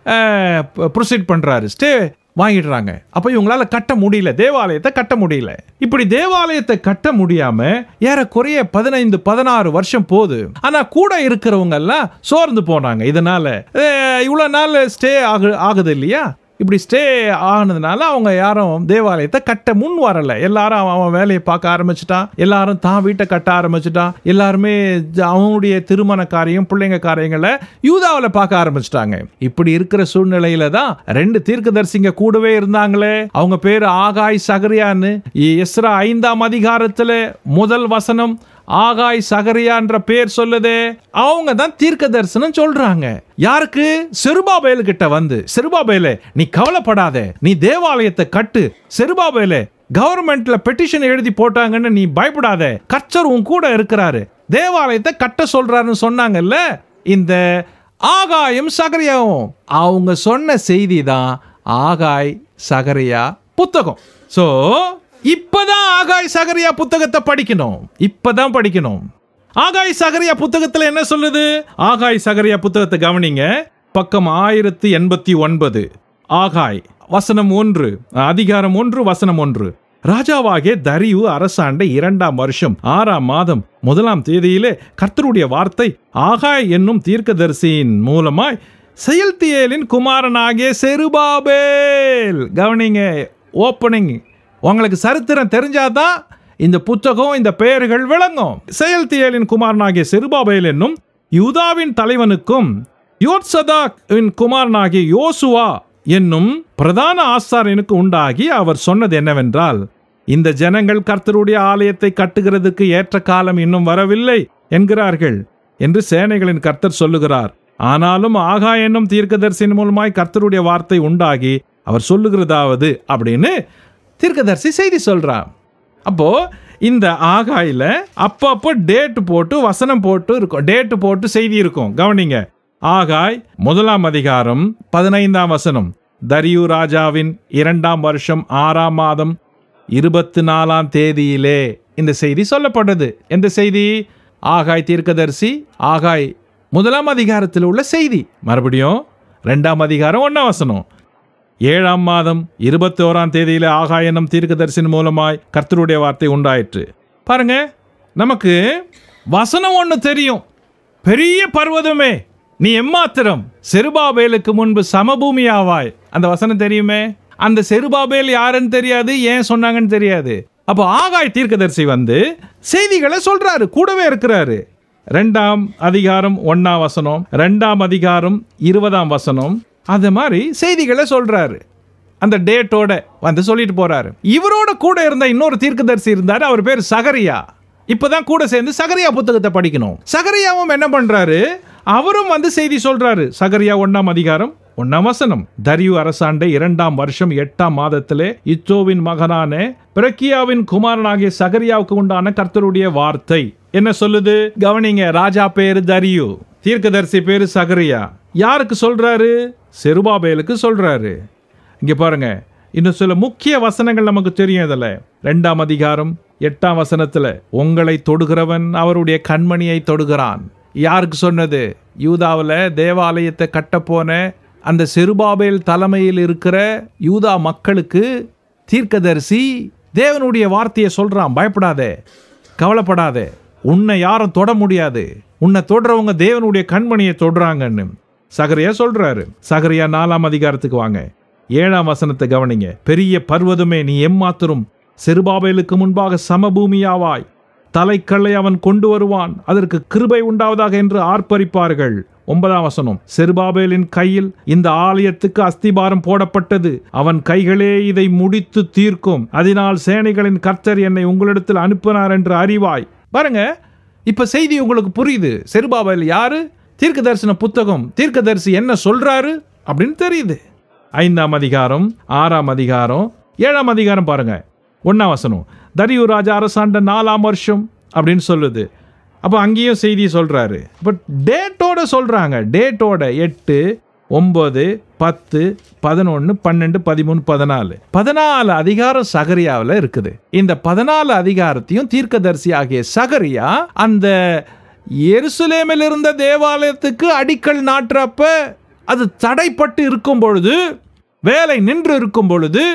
ப்ரொசீட் பண்றாரு ஸ்டே வாங்கிடுறாங்க அப்ப இவங்களால கட்ட முடியல தேவாலயத்தை கட்ட முடியல இப்படி தேவாலயத்தை கட்ட முடியாம ஏறக்குறைய பதினைந்து பதினாறு வருஷம் போகுது ஆனா கூட இருக்கிறவங்க எல்லாம் சோர்ந்து போனாங்க இதனால அஹ், இவ்வளவு நாள் ஸ்டே ஆகு ஆகுது இல்லையா இப்படி ஸ்டே ஆனதுனால அவங்க யாரும் தேவாலயத்தை கட்ட முன் வரல எல்லாரும் அவன் அவன் வேலையை பார்க்க ஆரம்பிச்சிட்டான் எல்லாரும் தான் வீட்டை கட்ட ஆரம்பிச்சிட்டான் எல்லாருமே ஜ- அவனுடைய திருமண காரியம் பிள்ளைங்க காரியங்களை யூதாவில் பார்க்க ஆரம்பிச்சிட்டாங்க இப்படி இருக்கிற சூழ்நிலையில தான் ரெண்டு தீர்க்கதரிசிங்க கூடவே இருந்தாங்களே அவங்க பேரு ஆகாய் சகரியான்னு எஸ்ரா ஐந்தாம் அதிகாரத்துல முதல் வசனம் ஆகாய் சகரியான்ற பேர் சொல்லுதே அவங்க தான் தீர்க்க தரிசனம் சொல்றாங்க யாருக்கு செருபாபேலு கிட்ட வந்து செருபாபேலே நீ கவலைப்படாத நீ தேவாலயத்தை கட்டு செருபாபேலே கவர்மெண்ட்ல பெட்டிஷன் எழுதி போட்டாங்கன்னு நீ பயப்படாத கர்த்தர் உன் கூட இருக்கிறாரு தேவாலயத்தை கட்ட சொல்றாருன்னு சொன்னாங்கல்ல இந்த ஆகாயம் சகரியாவும் அவங்க சொன்ன செய்தி தான் ஆகாய் சகரியா புத்தகம் சோ இப்பதான் ஆகாய் சகரியா புத்தகத்தை படிக்கணும் இப்பதான் படிக்கணும் ஆகாய் சகரியா புத்தகத்துல என்ன சொல்லுது ஆகாய் சகரியா புத்தகத்தை கவனிங்க பக்கம் ஆயிரத்தி எண்பத்தி ஒன்பது ஆகாய் வசனம் ஒன்று அதிகாரம் ஒன்று வசனம் ஒன்று ராஜாவாகிய தரியு அரசாண்ட இரண்டாம் வருஷம் ஆறாம் மாதம் முதலாம் தேதியிலே கர்த்தருடைய வார்த்தை ஆகாய் என்னும் தீர்க்கதரிசியின் மூலமாய் செயல்தியேலின் குமாரனாகிய செருபாபேல் கவனிங்க ஓப்பனிங் உங்களுக்கு சரித்திரம் தெரிஞ்சாதான் இந்த புத்தகம் இந்த பெயர்கள் விளங்கும் செயல்தியலின் குமாரனாகிய செருபாபேல் என்னும் யூதாவின் தலைவனுக்கும் யோத்சதாக் குமாரனாகிய யோசுவா என்னும் பிரதான ஆசாரியனுக்கு உண்டாகி அவர் சொன்னது என்னவென்றால் இந்த ஜனங்கள் கர்த்தருடைய ஆலயத்தை கட்டுகிறதுக்கு ஏற்ற காலம் இன்னும் வரவில்லை என்கிறார்கள் என்று சேனைகளின் கர்த்தர் சொல்லுகிறார் ஆனாலும் ஆகா என்னும் தீர்க்கதரிசியின் மூலமாய் கர்த்தருடைய வார்த்தை உண்டாகி அவர் சொல்லுகிறதாவது அப்படின்னு தீர்க்கதரிசி செய்தி சொல்றார் அப்போ இந்த ஆகாயில அப்பப்போ டேட் போட்டு வசனம் போட்டு இருக்கும் டேட் போட்டு செய்தி இருக்கும் கவனிங்க ஆகாய் முதலாம் அதிகாரம் பதினைந்தாம் வசனம் தரியு ராஜாவின் இரண்டாம் வருஷம் ஆறாம் மாதம் இருபத்தி நாலாம் தேதியிலே இந்த செய்தி சொல்லப்பட்டது எந்த செய்தி ஆகாய் தீர்க்கதரிசி ஆகாய் முதலாம் அதிகாரத்தில் உள்ள செய்தி மறுபடியும் ரெண்டாம் அதிகாரம் ஒன்னாம் வசனம் ஏழாம் மாதம் இருபத்தி ஓராம் தேதியில ஆகாயனம் தீர்க்கதரிசின் மூலமாய் கர்த்தருடைய வார்த்தை உண்டாயிற்று பாருங்க நமக்கு வசனம் ஒண்ணு தெரியும் பெரிய பர்வதமே நீ எம்மாத்திரம் செருபாபேலுக்கு முன்பு சமபூமியாவாய் அந்த வசனம் தெரியுமே அந்த செருபாபேல் யாருன்னு தெரியாது ஏன் சொன்னாங்கன்னு தெரியாது அப்போ ஆகாய் தீர்க்கதரிசி வந்து செய்திகளை சொல்றாரு கூடவே இருக்கிறாரு ரெண்டாம் அதிகாரம் ஒன்னாம் வசனம் ரெண்டாம் அதிகாரம் இருபதாம் வசனம் அது மாதிரி செய்திகளை சொல்றாரு அந்த டேட்டோட வந்து சொல்லிட்டு போறாரு இவரோட கூட இருந்த இன்னொரு தீர்க்கதரிசி இருந்தாரு அவர் பேர் சகரியா இப்பதான் கூட சேர்ந்து சகரியா புத்தகத்தை படிக்கணும் சகரியாவும் என்ன பண்றாரு அவரும் வந்து செய்தி சொல்றாரு சகரியா ஒண்ணாம் அதிகாரம் ஒண்ணாம் வசனம் தரியு அரசாண்ட இரண்டாம் வருஷம் எட்டாம் மாதத்திலே இத்தோவின் மகனான பிரக்கியாவின் குமாரனாகிய சகரியாவுக்கு உண்டான கர்த்தருடைய வார்த்தை என்ன சொல்லுது கவனிங்க ராஜா பேரு தரியு தீர்க்கதரிசி பேரு சகரியா யாருக்கு சொல்றாரு செருபாபேலுக்கு சொல்றாரு இங்க பாருங்க இன்னும் சில முக்கிய வசனங்கள் நமக்கு தெரியும் இதுல ரெண்டாம் அதிகாரம் எட்டாம் வசனத்துல உங்களை தொடுகிறவன் அவருடைய கண்மணியை தொடுகிறான் யாருக்கு சொன்னது யூதாவில் தேவாலயத்தை கட்டப்போன அந்த செருபாபேல் தலைமையில் இருக்கிற யூதா மக்களுக்கு தீர்க்கதரிசி தேவனுடைய வார்த்தையை சொல்றான் பயப்படாதே கவலைப்படாதே உன்னை யாரும் தொட முடியாது உன்னை தொடுறவங்க தேவனுடைய கண்மணியை தொடுறாங்கன்னு சகரியா சொல்றாரு சகரியா நாலாம் அதிகாரத்துக்கு வாங்க ஏழாம் வசனத்தை கவனிங்க பெரிய பர்வதமே நீ எம்மாத்திரும் செருபாபேலுக்கு முன்பாக சமபூமியாவாய் தலைக்கல்லை அவன் கொண்டு வருவான் அதற்கு கிருபை உண்டாவதாக என்று ஆர்ப்பரிப்பார்கள் ஒன்பதாம் வசனம் செருபாபேலின் கையில் இந்த ஆலயத்துக்கு அஸ்திபாரம் போடப்பட்டது அவன் கைகளே இதை முடித்து தீர்க்கும் அதனால் சேனைகளின் கர்த்தர் என்னை உங்களிடத்தில் அனுப்பினார் என்று அறிவாய் பாருங்க இப்ப செய்தி உங்களுக்கு புரியுது செருபாபேல் யாரு தீர்க்க தரிசன புத்தகம் தீர்க்கதரிசி என்ன சொல்றாரு அப்படின்னு தெரியுது ஐந்தாம் அதிகாரம் ஆறாம் அதிகாரம் ஏழாம் அதிகாரம் பாருங்க ஒன்னாம் வசனம் தரியு ராஜா அரசாண்ட நாலாம் வருஷம் அப்படின்னு சொல்லுது அப்போ அங்கேயும் செய்தி சொல்றாரு பட் டேட்டோட சொல்றாங்க டேட்டோட எட்டு ஒன்பது பத்து பதினொன்று பன்னெண்டு பதிமூணு பதினாலு பதினாலு அதிகாரம் சகரியாவில் இருக்குது இந்த பதினாலு அதிகாரத்தையும் தீர்க்கதரிசி ஆகிய சகரியா அந்த எருசலேமில் இருந்த தேவாலயத்துக்கு அடிக்கல் நாட்டுறப்ப அது தடைப்பட்டு இருக்கும் பொழுது வேலை நின்று இருக்கும் பொழுது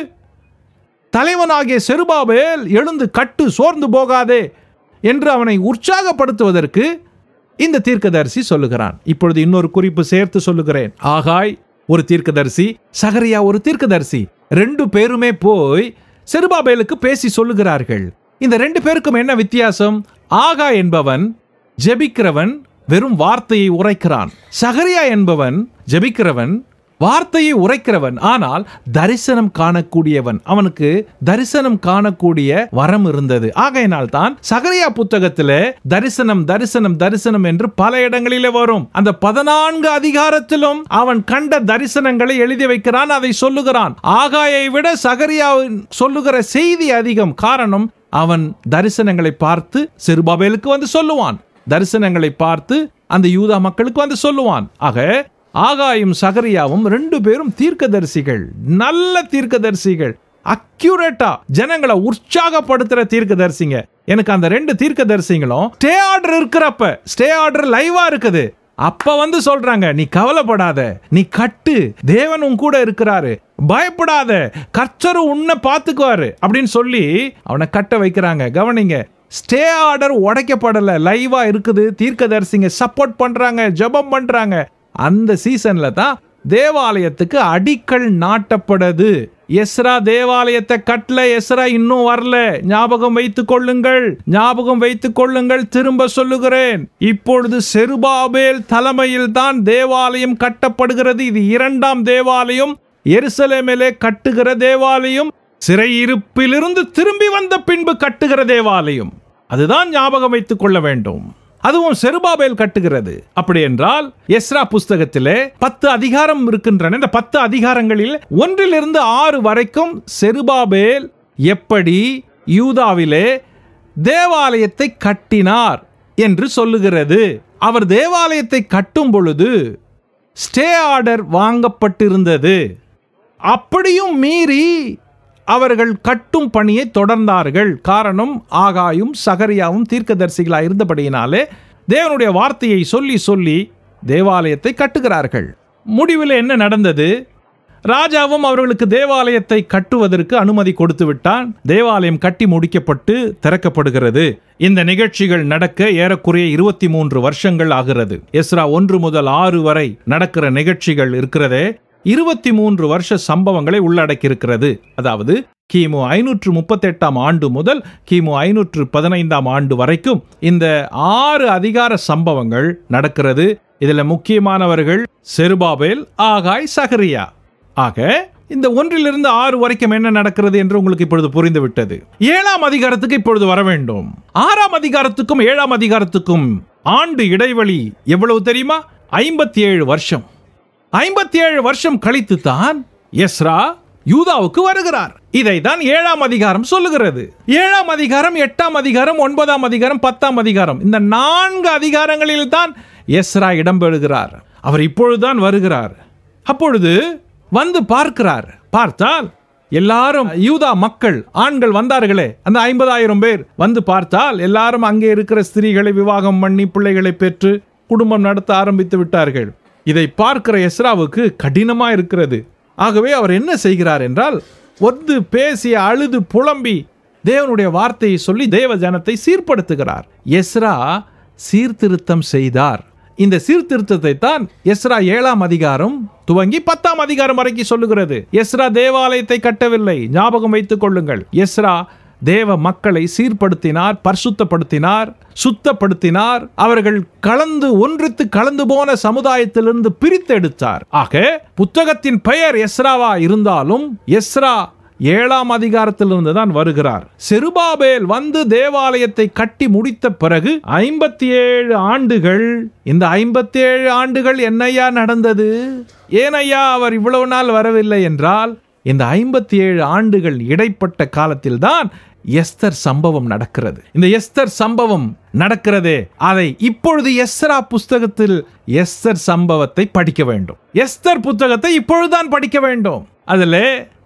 தலைவனாகிய செருபாபேல் எழுந்து கட்டு சோர்ந்து போகாதே என்று அவனை உற்சாகப்படுத்துவதற்கு இந்த தீர்க்கதரிசி சொல்லுகிறான் இப்பொழுது இன்னொரு குறிப்பு சேர்த்து சொல்லுகிறேன் ஆகாய் ஒரு தீர்க்கதரிசி சகரியா ஒரு தீர்க்கதரிசி ரெண்டு பேருமே போய் செருபாபேலுக்கு பேசி சொல்லுகிறார்கள் இந்த ரெண்டு பேருக்கும் என்ன வித்தியாசம் ஆகா என்பவன் ஜெபிக்கிறவன் வெறும் வார்த்தையை உரைக்கிறான் சகரியா என்பவன் ஜெபிக்கிறவன் வார்த்தையை உரைக்கிறவன் ஆனால் தரிசனம் காணக்கூடியவன் அவனுக்கு தரிசனம் காணக்கூடிய வரம் இருந்தது ஆகையினால் தான் சகரியா புத்தகத்திலே தரிசனம் தரிசனம் தரிசனம் என்று பல இடங்களிலே வரும் அந்த பதினான்கு அதிகாரத்திலும் அவன் கண்ட தரிசனங்களை எழுதி வைக்கிறான் அதை சொல்லுகிறான் ஆகாயை விட சகரியா சொல்லுகிற செய்தி அதிகம் காரணம் அவன் தரிசனங்களை பார்த்து சிறுபாபேலுக்கு வந்து சொல்லுவான் தரிசனங்களை பார்த்து அந்த யூதா மக்களுக்கு வந்து சொல்லுவான் ஆக ஆகாயும் சகரியாவும் ரெண்டு பேரும் தீர்க்கதரிசிகள் நல்ல தீர்க்கதரிசிகள் அக்யூரேட்டா ஜனங்களை உற்சாகப்படுத்துற தீர்க்கதரிசிங்க எனக்கு அந்த ரெண்டு தீர்க்கதரிசிங்களும் ஸ்டே ஆர்டர் இருக்கிறப்ப ஸ்டே ஆர்டர் லைவா இருக்குது அப்ப வந்து சொல்றாங்க நீ கவலைப்படாத நீ கட்டு தேவன் உன் கூட இருக்கிறாரு பயப்படாத கர்த்தரு உன்னை பாத்துக்குவாரு அப்படின்னு சொல்லி அவனை கட்ட வைக்கிறாங்க கவனிங்க ஸ்டே ஆர்டர் உடைக்கப்படல லைவா இருக்குது தீர்க்கதரிசிங்க சப்போர்ட் பண்றாங்க ஜெபம் பண்றாங்க அந்த சீசன்ல தான் தேவாலயத்துக்கு அடிக்கல் நாட்டப்படுது எஸ்ரா தேவாலயத்தை கட்டல எஸ்ரா இன்னும் வரல ஞாபகம் வைத்துக் கொள்ளுங்கள் ஞாபகம் வைத்துக் கொள்ளுங்கள் திரும்ப சொல்லுகிறேன் இப்பொழுது செருபாபேல் தலைமையில் தான் தேவாலயம் கட்டப்படுகிறது இது இரண்டாம் தேவாலயம் எருசலேமிலே கட்டுகிற தேவாலயம் சிறையிருப்பிலிருந்து திரும்பி வந்த பின்பு கட்டுகிற தேவாலயம் அதுதான் ஞாபகம் வைத்துக் கொள்ள வேண்டும் அதுவும் செருபாபேல் கட்டுகிறது அப்படி என்றால் எஸ்ரா புஸ்தகத்திலே பத்து அதிகாரம் இருக்கின்றன இந்த பத்து அதிகாரங்களில் ஒன்றிலிருந்து ஆறு வரைக்கும் செருபாபேல் எப்படி யூதாவிலே தேவாலயத்தை கட்டினார் என்று சொல்லுகிறது அவர் தேவாலயத்தை கட்டும் பொழுது ஸ்டே ஆர்டர் வாங்கப்பட்டிருந்தது அப்படியும் மீறி அவர்கள் கட்டும் பணியை தொடர்ந்தார்கள் காரணம் ஆகாயும் சகரியாவும் தீர்க்கதரிசிகளாக இருந்தபடியினாலே தேவனுடைய வார்த்தையை சொல்லி சொல்லி தேவாலயத்தை கட்டுகிறார்கள் முடிவில் என்ன நடந்தது ராஜாவும் அவர்களுக்கு தேவாலயத்தை கட்டுவதற்கு அனுமதி கொடுத்து விட்டான் தேவாலயம் கட்டி முடிக்கப்பட்டு திறக்கப்படுகிறது இந்த நிகழ்ச்சிகள் நடக்க ஏறக்குறைய இருபத்தி மூன்று வருஷங்கள் ஆகிறது எஸ்ரா ஒன்று முதல் ஆறு வரை நடக்கிற நிகழ்ச்சிகள் இருக்கிறதே இருபத்தி மூன்று வருஷ சம்பவங்களை உள்ளடக்கியிருக்கிறது அதாவது கிமு ஐநூற்று முப்பத்தெட்டாம் ஆண்டு முதல் கிமு ஐநூற்று பதினைந்தாம் ஆண்டு வரைக்கும் இந்த ஆறு அதிகார சம்பவங்கள் நடக்கிறது இதுல முக்கியமானவர்கள் செருபாபேல் ஆகாய் சகரியா ஆக இந்த ஒன்றிலிருந்து ஆறு வரைக்கும் என்ன நடக்கிறது என்று உங்களுக்கு இப்பொழுது புரிந்து விட்டது ஏழாம் அதிகாரத்துக்கு இப்பொழுது வர வேண்டும் ஆறாம் அதிகாரத்துக்கும் ஏழாம் அதிகாரத்துக்கும் ஆண்டு இடைவெளி எவ்வளவு தெரியுமா ஐம்பத்தி ஏழு வருஷம் ஐம்பத்தி ஏழு வருஷம் கழித்து தான் எஸ்ரா யூதாவுக்கு வருகிறார் இதை தான் ஏழாம் அதிகாரம் சொல்லுகிறது ஏழாம் அதிகாரம் எட்டாம் அதிகாரம் ஒன்பதாம் அதிகாரம் பத்தாம் அதிகாரம் இந்த நான்கு அதிகாரங்களில் தான் எஸ்ரா இடம்பெறுகிறார் அவர் இப்பொழுதுதான் வருகிறார் அப்பொழுது வந்து பார்க்கிறார் பார்த்தால் எல்லாரும் யூதா மக்கள் ஆண்கள் வந்தார்களே அந்த ஐம்பதாயிரம் பேர் வந்து பார்த்தால் எல்லாரும் அங்கே இருக்கிற ஸ்திரீகளை விவாகம் பண்ணி பிள்ளைகளை பெற்று குடும்பம் நடத்த ஆரம்பித்து விட்டார்கள் இதை பார்க்கிற எஸ்ராவுக்கு கடினமா இருக்கிறது ஆகவே அவர் என்ன செய்கிறார் என்றால் ஒத்து பேசி அழுது புலம்பி தேவனுடைய வார்த்தையை சொல்லி தேவ ஜனத்தை சீர்படுத்துகிறார் எஸ்ரா சீர்திருத்தம் செய்தார் இந்த சீர்திருத்தத்தை தான் எஸ்ரா ஏழாம் அதிகாரம் துவங்கி பத்தாம் அதிகாரம் வரைக்கும் சொல்லுகிறது எஸ்ரா தேவாலயத்தை கட்டவில்லை ஞாபகம் வைத்துக் கொள்ளுங்கள் எஸ்ரா தேவ மக்களை சீர்படுத்தினார் பரிசுத்தப்படுத்தினார் சுத்தப்படுத்தினார் அவர்கள் கலந்து ஒன்றித்து கலந்து போன சமுதாயத்திலிருந்து பிரித்தெடுத்தார் ஆக புத்தகத்தின் பெயர் எஸ்ராவா இருந்தாலும் எஸ்ரா ஏழாம் அதிகாரத்திலிருந்து தான் வருகிறார் செருபாபேல் வந்து தேவாலயத்தை கட்டி முடித்த பிறகு ஐம்பத்தி ஏழு ஆண்டுகள் இந்த ஐம்பத்தி ஏழு ஆண்டுகள் என்னையா நடந்தது ஏனையா அவர் இவ்வளவு நாள் வரவில்லை என்றால் இந்த ஐம்பத்தி ஏழு ஆண்டுகள் இடைப்பட்ட காலத்தில் தான் எஸ்தர் சம்பவம் நடக்கிறது இந்த எஸ்தர் சம்பவம் நடக்கிறதே அதை இப்பொழுது எஸ்ரா புஸ்தகத்தில் எஸ்தர் சம்பவத்தை படிக்க வேண்டும் எஸ்தர் புத்தகத்தை இப்பொழுதுதான் படிக்க வேண்டும் அதில்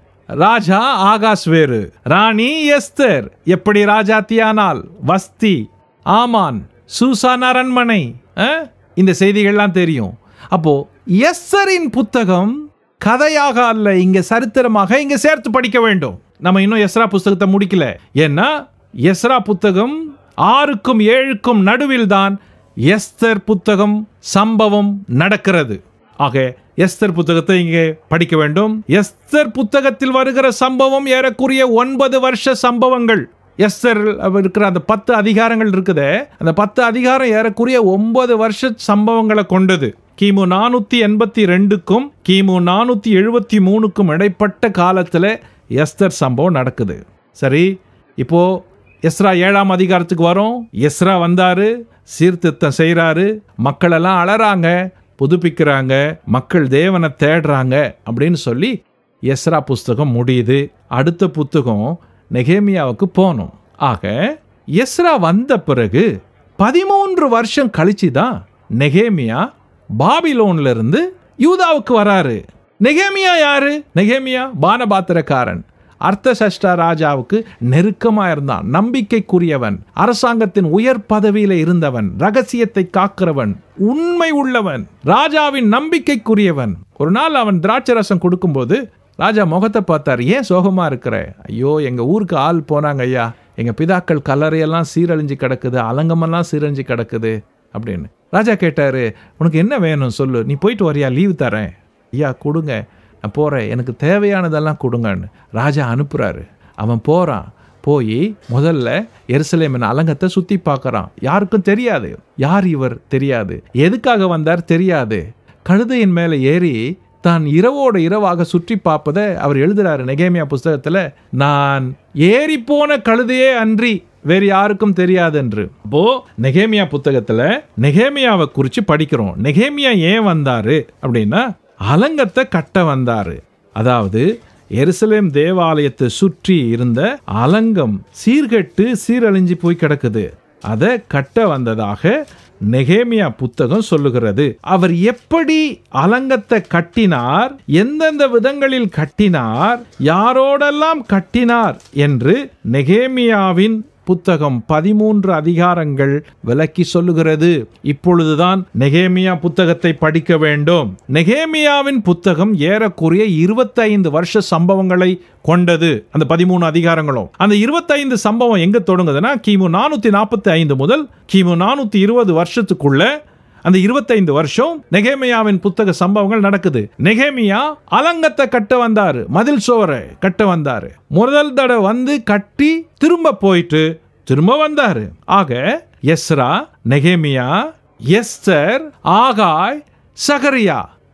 ராஜா ஆகாஷ் வேறு ராணி எஸ்தர் எப்படி ராஜாத்தியானால் வஸ்தி ஆமான் சூசான் அரண்மனை அஹ், இந்த செய்திகள்லாம் தெரியும் அப்போ எஸ்தரின் புத்தகம் கதையாக அல்ல இங்க சரித்திரமாக இங்க சேர்த்து படிக்க வேண்டும் நம்ம இன்னும் எஸ்ரா புஸ்தகத்தை முடிக்கல ஏன்னா எஸ்ரா புத்தகம் ஆறுக்கும் ஏழுக்கும் நடுவில் தான் எஸ்தர் புத்தகம் சம்பவம் நடக்கிறது ஆக எஸ்தர் புத்தகத்தை இங்கே படிக்க வேண்டும் எஸ்தர் புத்தகத்தில் வருகிற சம்பவம் ஏறக்குறைய ஒன்பது வருஷ சம்பவங்கள் எஸ்தர் இருக்கிற அந்த பத்து அதிகாரங்கள் இருக்குதே அந்த பத்து அதிகாரம் ஏறக்குறைய ஒன்பது வருஷ சம்பவங்களை கொண்டது கிமு நானூத்தி எண்பத்தி ரெண்டுக்கும் கிமு நானூத்தி எழுபத்தி மூணுக்கும் இடைப்பட்ட காலத்துல எஸ்தர் சம்பவம் நடக்குது சரி இப்போ எஸ்ரா ஏழாம் அதிகாரத்துக்கு வரும் எஸ்ரா வந்தாரு சீர்திருத்தம் செய்றாரு மக்கள் எல்லாம் அலறாங்க புதுப்பிக்கிறாங்க மக்கள் தேவனை தேடுறாங்க அப்படின்னு சொல்லி எஸ்ரா புஸ்தகம் முடியுது அடுத்த புத்தகம் நெகேமியாவுக்கு போகணும் ஆக எஸ்ரா வந்த பிறகு பதிமூன்று வருஷம் கழிச்சு தான் நெகேமியா பாபிலோன்ல இருந்து யூதாவுக்கு வராரு நெகேமியா யாரு நெகேமியா பானபாத்திரக்காரன் அர்த்தசஷ்டா ராஜாவுக்கு நெருக்கமா இருந்தான் நம்பிக்கைக்குரியவன் அரசாங்கத்தின் உயர் பதவியில இருந்தவன் ரகசியத்தை காக்கிறவன் உண்மை உள்ளவன் ராஜாவின் நம்பிக்கைக்குரியவன் ஒரு நாள் அவன் திராட்சை ரசம் கொடுக்கும்போது ராஜா முகத்தை பார்த்தார் ஏன் சோகமா இருக்கிற ஐயோ எங்க ஊருக்கு ஆள் போனாங்க ஐயா எங்க பிதாக்கள் கல்லறையெல்லாம் சீரழிஞ்சு கிடக்குது அலங்கமெல்லாம் சீரழிஞ்சு கிடக்குது அப்படின்னு ராஜா கேட்டாரு உனக்கு என்ன வேணும் சொல்லு நீ போயிட்டு வரியா லீவு தரேன் ஐயா கொடுங்க நான் போகிறேன் எனக்கு தேவையானதெல்லாம் கொடுங்கன்னு ராஜா அனுப்புகிறாரு அவன் போகிறான் போய் முதல்ல எருசலேமின் அலங்கத்தை சுற்றி பார்க்குறான் யாருக்கும் தெரியாது யார் இவர் தெரியாது எதுக்காக வந்தார் தெரியாது கழுதையின் மேலே ஏறி தான் இரவோடு இரவாக சுற்றி பார்ப்பதை அவர் எழுதுறாரு நெகேமியா புஸ்தகத்தில் நான் ஏறி போன கழுதையே அன்றி வேறு யாருக்கும் தெரியாது என்று அப்போ நெகேமியா புத்தகத்துல நெகேமியாவை குறித்து படிக்கிறோம் நெகேமியா ஏன் வந்தாரு அப்படின்னா அலங்கத்தை கட்ட வந்தாரு அதாவது எருசலேம் தேவாலயத்தை சுற்றி இருந்த அலங்கம் சீர்கெட்டு சீரழிஞ்சு போய் கிடக்குது அதை கட்ட வந்ததாக நெகேமியா புத்தகம் சொல்லுகிறது அவர் எப்படி அலங்கத்தை கட்டினார் எந்தெந்த விதங்களில் கட்டினார் யாரோடெல்லாம் கட்டினார் என்று நெகேமியாவின் புத்தகம் பதிமூன்று அதிகாரங்கள் விளக்கி சொல்லுகிறது இப்பொழுதுதான் நெகேமியா புத்தகத்தை படிக்க வேண்டும் நெகேமியாவின் புத்தகம் ஏறக்குறைய இருபத்தைந்து வருஷ சம்பவங்களை கொண்டது அந்த பதிமூணு அதிகாரங்களும் அந்த இருபத்தைந்து சம்பவம் எங்க தொடங்குதுன்னா கிமு நானூத்தி நாற்பத்தி ஐந்து முதல் கிமு நானூத்தி இருபது வருஷத்துக்குள்ள அந்த இருபத்தைந்து வருஷம் நெகேமியாவின் புத்தக சம்பவங்கள் நடக்குது நெகேமியா அலங்கத்தை கட்ட வந்தாரு மதில் சுவரை கட்ட வந்தாரு முதல் தடவை வந்து கட்டி திரும்ப போயிட்டு திரும்ப வந்தாரு ஆக எஸ்ரா நெகேமியா எஸ்தர் ஆகாய் சகரியா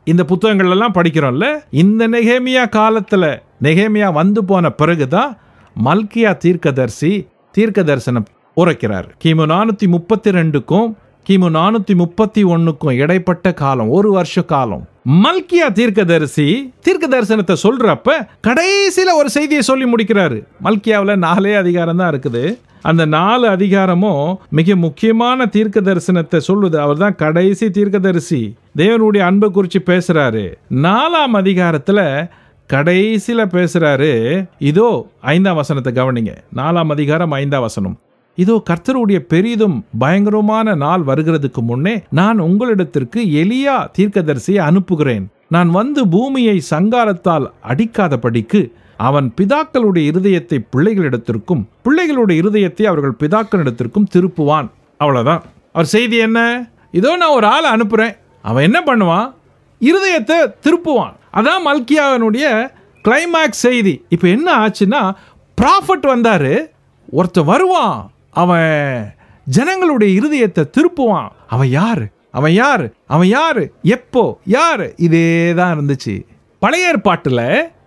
இந்த புத்தகங்கள் எல்லாம் படிக்கிறோம்ல இந்த நெகேமியா காலத்துல நெகேமியா வந்து போன பிறகுதான் மல்கியா தீர்க்கதரிசி தீர்க்க தரிசனம் உரைக்கிறார் கிமு நானூத்தி முப்பத்தி ரெண்டுக்கும் கிமு நானூத்தி முப்பத்தி ஒண்ணுக்கும் இடைப்பட்ட காலம் ஒரு வருஷ காலம் மல்கியா தீர்க்கதரிசி தீர்க்க தரிசனத்தை சொல்றப்ப கடைசியில ஒரு செய்தியை சொல்லி முடிக்கிறாரு மல்கியாவுல நாலே அதிகாரம் தான் இருக்குது அந்த நாலு அதிகாரமும் மிக முக்கியமான தீர்க்க தரிசனத்தை சொல்லுது அவர் தான் கடைசி தீர்க்கதரிசி தேவனுடைய அன்பை குறித்து பேசுறாரு நாலாம் அதிகாரத்துல கடைசியில பேசுறாரு இதோ ஐந்தாம் வசனத்தை கவனிங்க நாலாம் அதிகாரம் ஐந்தாம் வசனம் இதோ கர்த்தருடைய பெரிதும் பயங்கரமான நாள் வருகிறதுக்கு முன்னே நான் உங்களிடத்திற்கு எலியா தீர்க்கதரிசியை அனுப்புகிறேன் நான் வந்து பூமியை சங்காரத்தால் அடிக்காதபடிக்கு அவன் பிதாக்களுடைய இருதயத்தை பிள்ளைகளிடத்திற்கும் பிள்ளைகளுடைய இருதயத்தை அவர்கள் பிதாக்களிடத்திற்கும் திருப்புவான் அவ்வளவுதான் அவர் செய்தி என்ன இதோ நான் ஒரு ஆளை அனுப்புறேன் அவன் என்ன பண்ணுவான் இருதயத்தை திருப்புவான் அதான் மல்கியாவினுடைய கிளைமேக்ஸ் செய்தி இப்போ என்ன ஆச்சுன்னா ப்ராஃபட் வந்தாரு ஒருத்தன் வருவான் அவன் ஜனங்களுடைய இருதயத்தை திருப்புவான் அவன் யாரு அவன் யாரு அவன் யாரு எப்போ யாரு இதே தான் இருந்துச்சு பழைய ஏற்பாட்டுல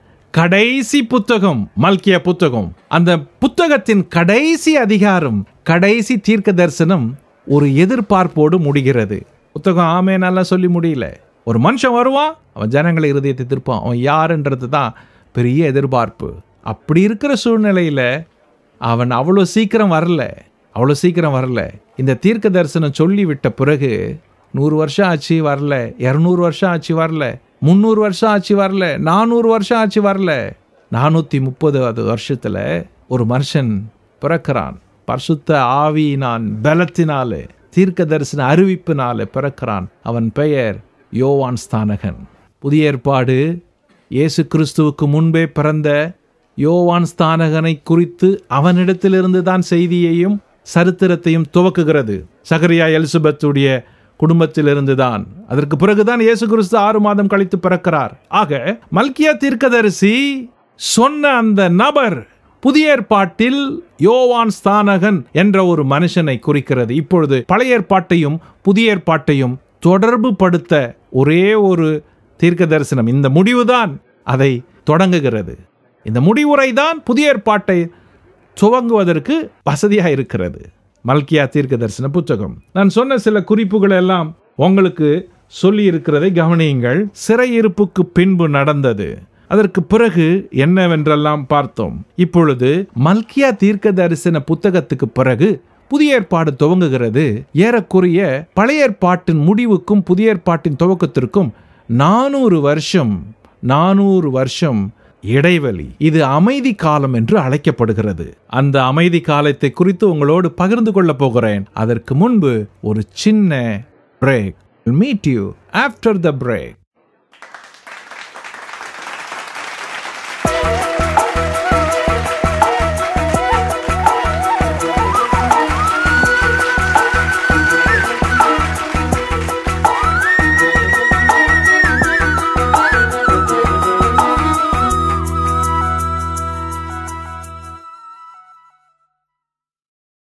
கடைசி புத்தகம் மல்கிய புத்தகம் அந்த புத்தகத்தின் கடைசி அதிகாரம் கடைசி தீர்க்க தரிசனம் ஒரு எதிர்பார்ப்போடு முடிகிறது புத்தகம் ஆமே நல்லா சொல்லி முடியல ஒரு மனுஷன் வருவான் அவன் ஜனங்களை இருதயத்தை திருப்பான் அவன் யாருன்றது தான் பெரிய எதிர்பார்ப்பு அப்படி இருக்கிற சூழ்நிலையில அவன் அவ்வளோ சீக்கிரம் வரல அவ்வளோ சீக்கிரம் வரல இந்த தீர்க்க தரிசனம் சொல்லி விட்ட பிறகு நூறு வருஷம் ஆச்சு வரல இரநூறு வருஷம் ஆச்சு வரல முந்நூறு வருஷம் ஆச்சு வரல நானூறு வருஷம் ஆச்சு வரல நானூற்றி முப்பது வருஷத்துல ஒரு மனுஷன் பிறக்கிறான் பரிசுத்த ஆவியினான் பலத்தினாலே தீர்க்க தரிசன அறிவிப்பினாலே பிறக்கிறான் அவன் பெயர் யோவான் ஸ்தானகன் புதிய ஏற்பாடு இயேசு கிறிஸ்துவுக்கு முன்பே பிறந்த யோவான் ஸ்தானகனை குறித்து அவனிடத்திலிருந்து தான் செய்தியையும் சரித்திரத்தையும் துவக்குகிறது சகரியா எலிசபெத்துடைய குடும்பத்திலிருந்து தான் அதற்கு பிறகுதான் இயேசு கிறிஸ்து ஆறு மாதம் கழித்து பிறக்கிறார் ஆக மல்கியா தீர்க்கதரிசி சொன்ன அந்த நபர் புதிய ஏற்பாட்டில் யோவான் ஸ்தானகன் என்ற ஒரு மனுஷனை குறிக்கிறது இப்பொழுது பழைய ஏற்பாட்டையும் புதிய ஏற்பாட்டையும் தொடர்பு படுத்த ஒரே ஒரு தீர்க்க தரிசனம் இந்த முடிவுதான் அதை தொடங்குகிறது இந்த முடிவுரை தான் புதிய ஏற்பாட்டை துவங்குவதற்கு வசதியாக இருக்கிறது மல்கியா தீர்க்க தரிசன புத்தகம் நான் சொன்ன சில குறிப்புகள் எல்லாம் உங்களுக்கு சொல்லி இருக்கிறதை கவனியுங்கள் சிறையிருப்புக்கு பின்பு நடந்தது அதற்கு பிறகு என்னவென்றெல்லாம் பார்த்தோம் இப்பொழுது மல்கியா தீர்க்க தரிசன புத்தகத்துக்கு பிறகு புதிய ஏற்பாடு துவங்குகிறது ஏறக்குறைய பழைய ஏற்பாட்டின் முடிவுக்கும் புதிய ஏற்பாட்டின் துவக்கத்திற்கும் நானூறு வருஷம் நானூறு வருஷம் இடைவெளி இது அமைதி காலம் என்று அழைக்கப்படுகிறது அந்த அமைதி காலத்தை குறித்து உங்களோடு பகிர்ந்து கொள்ள போகிறேன் அதற்கு முன்பு ஒரு சின்ன break meet you after the break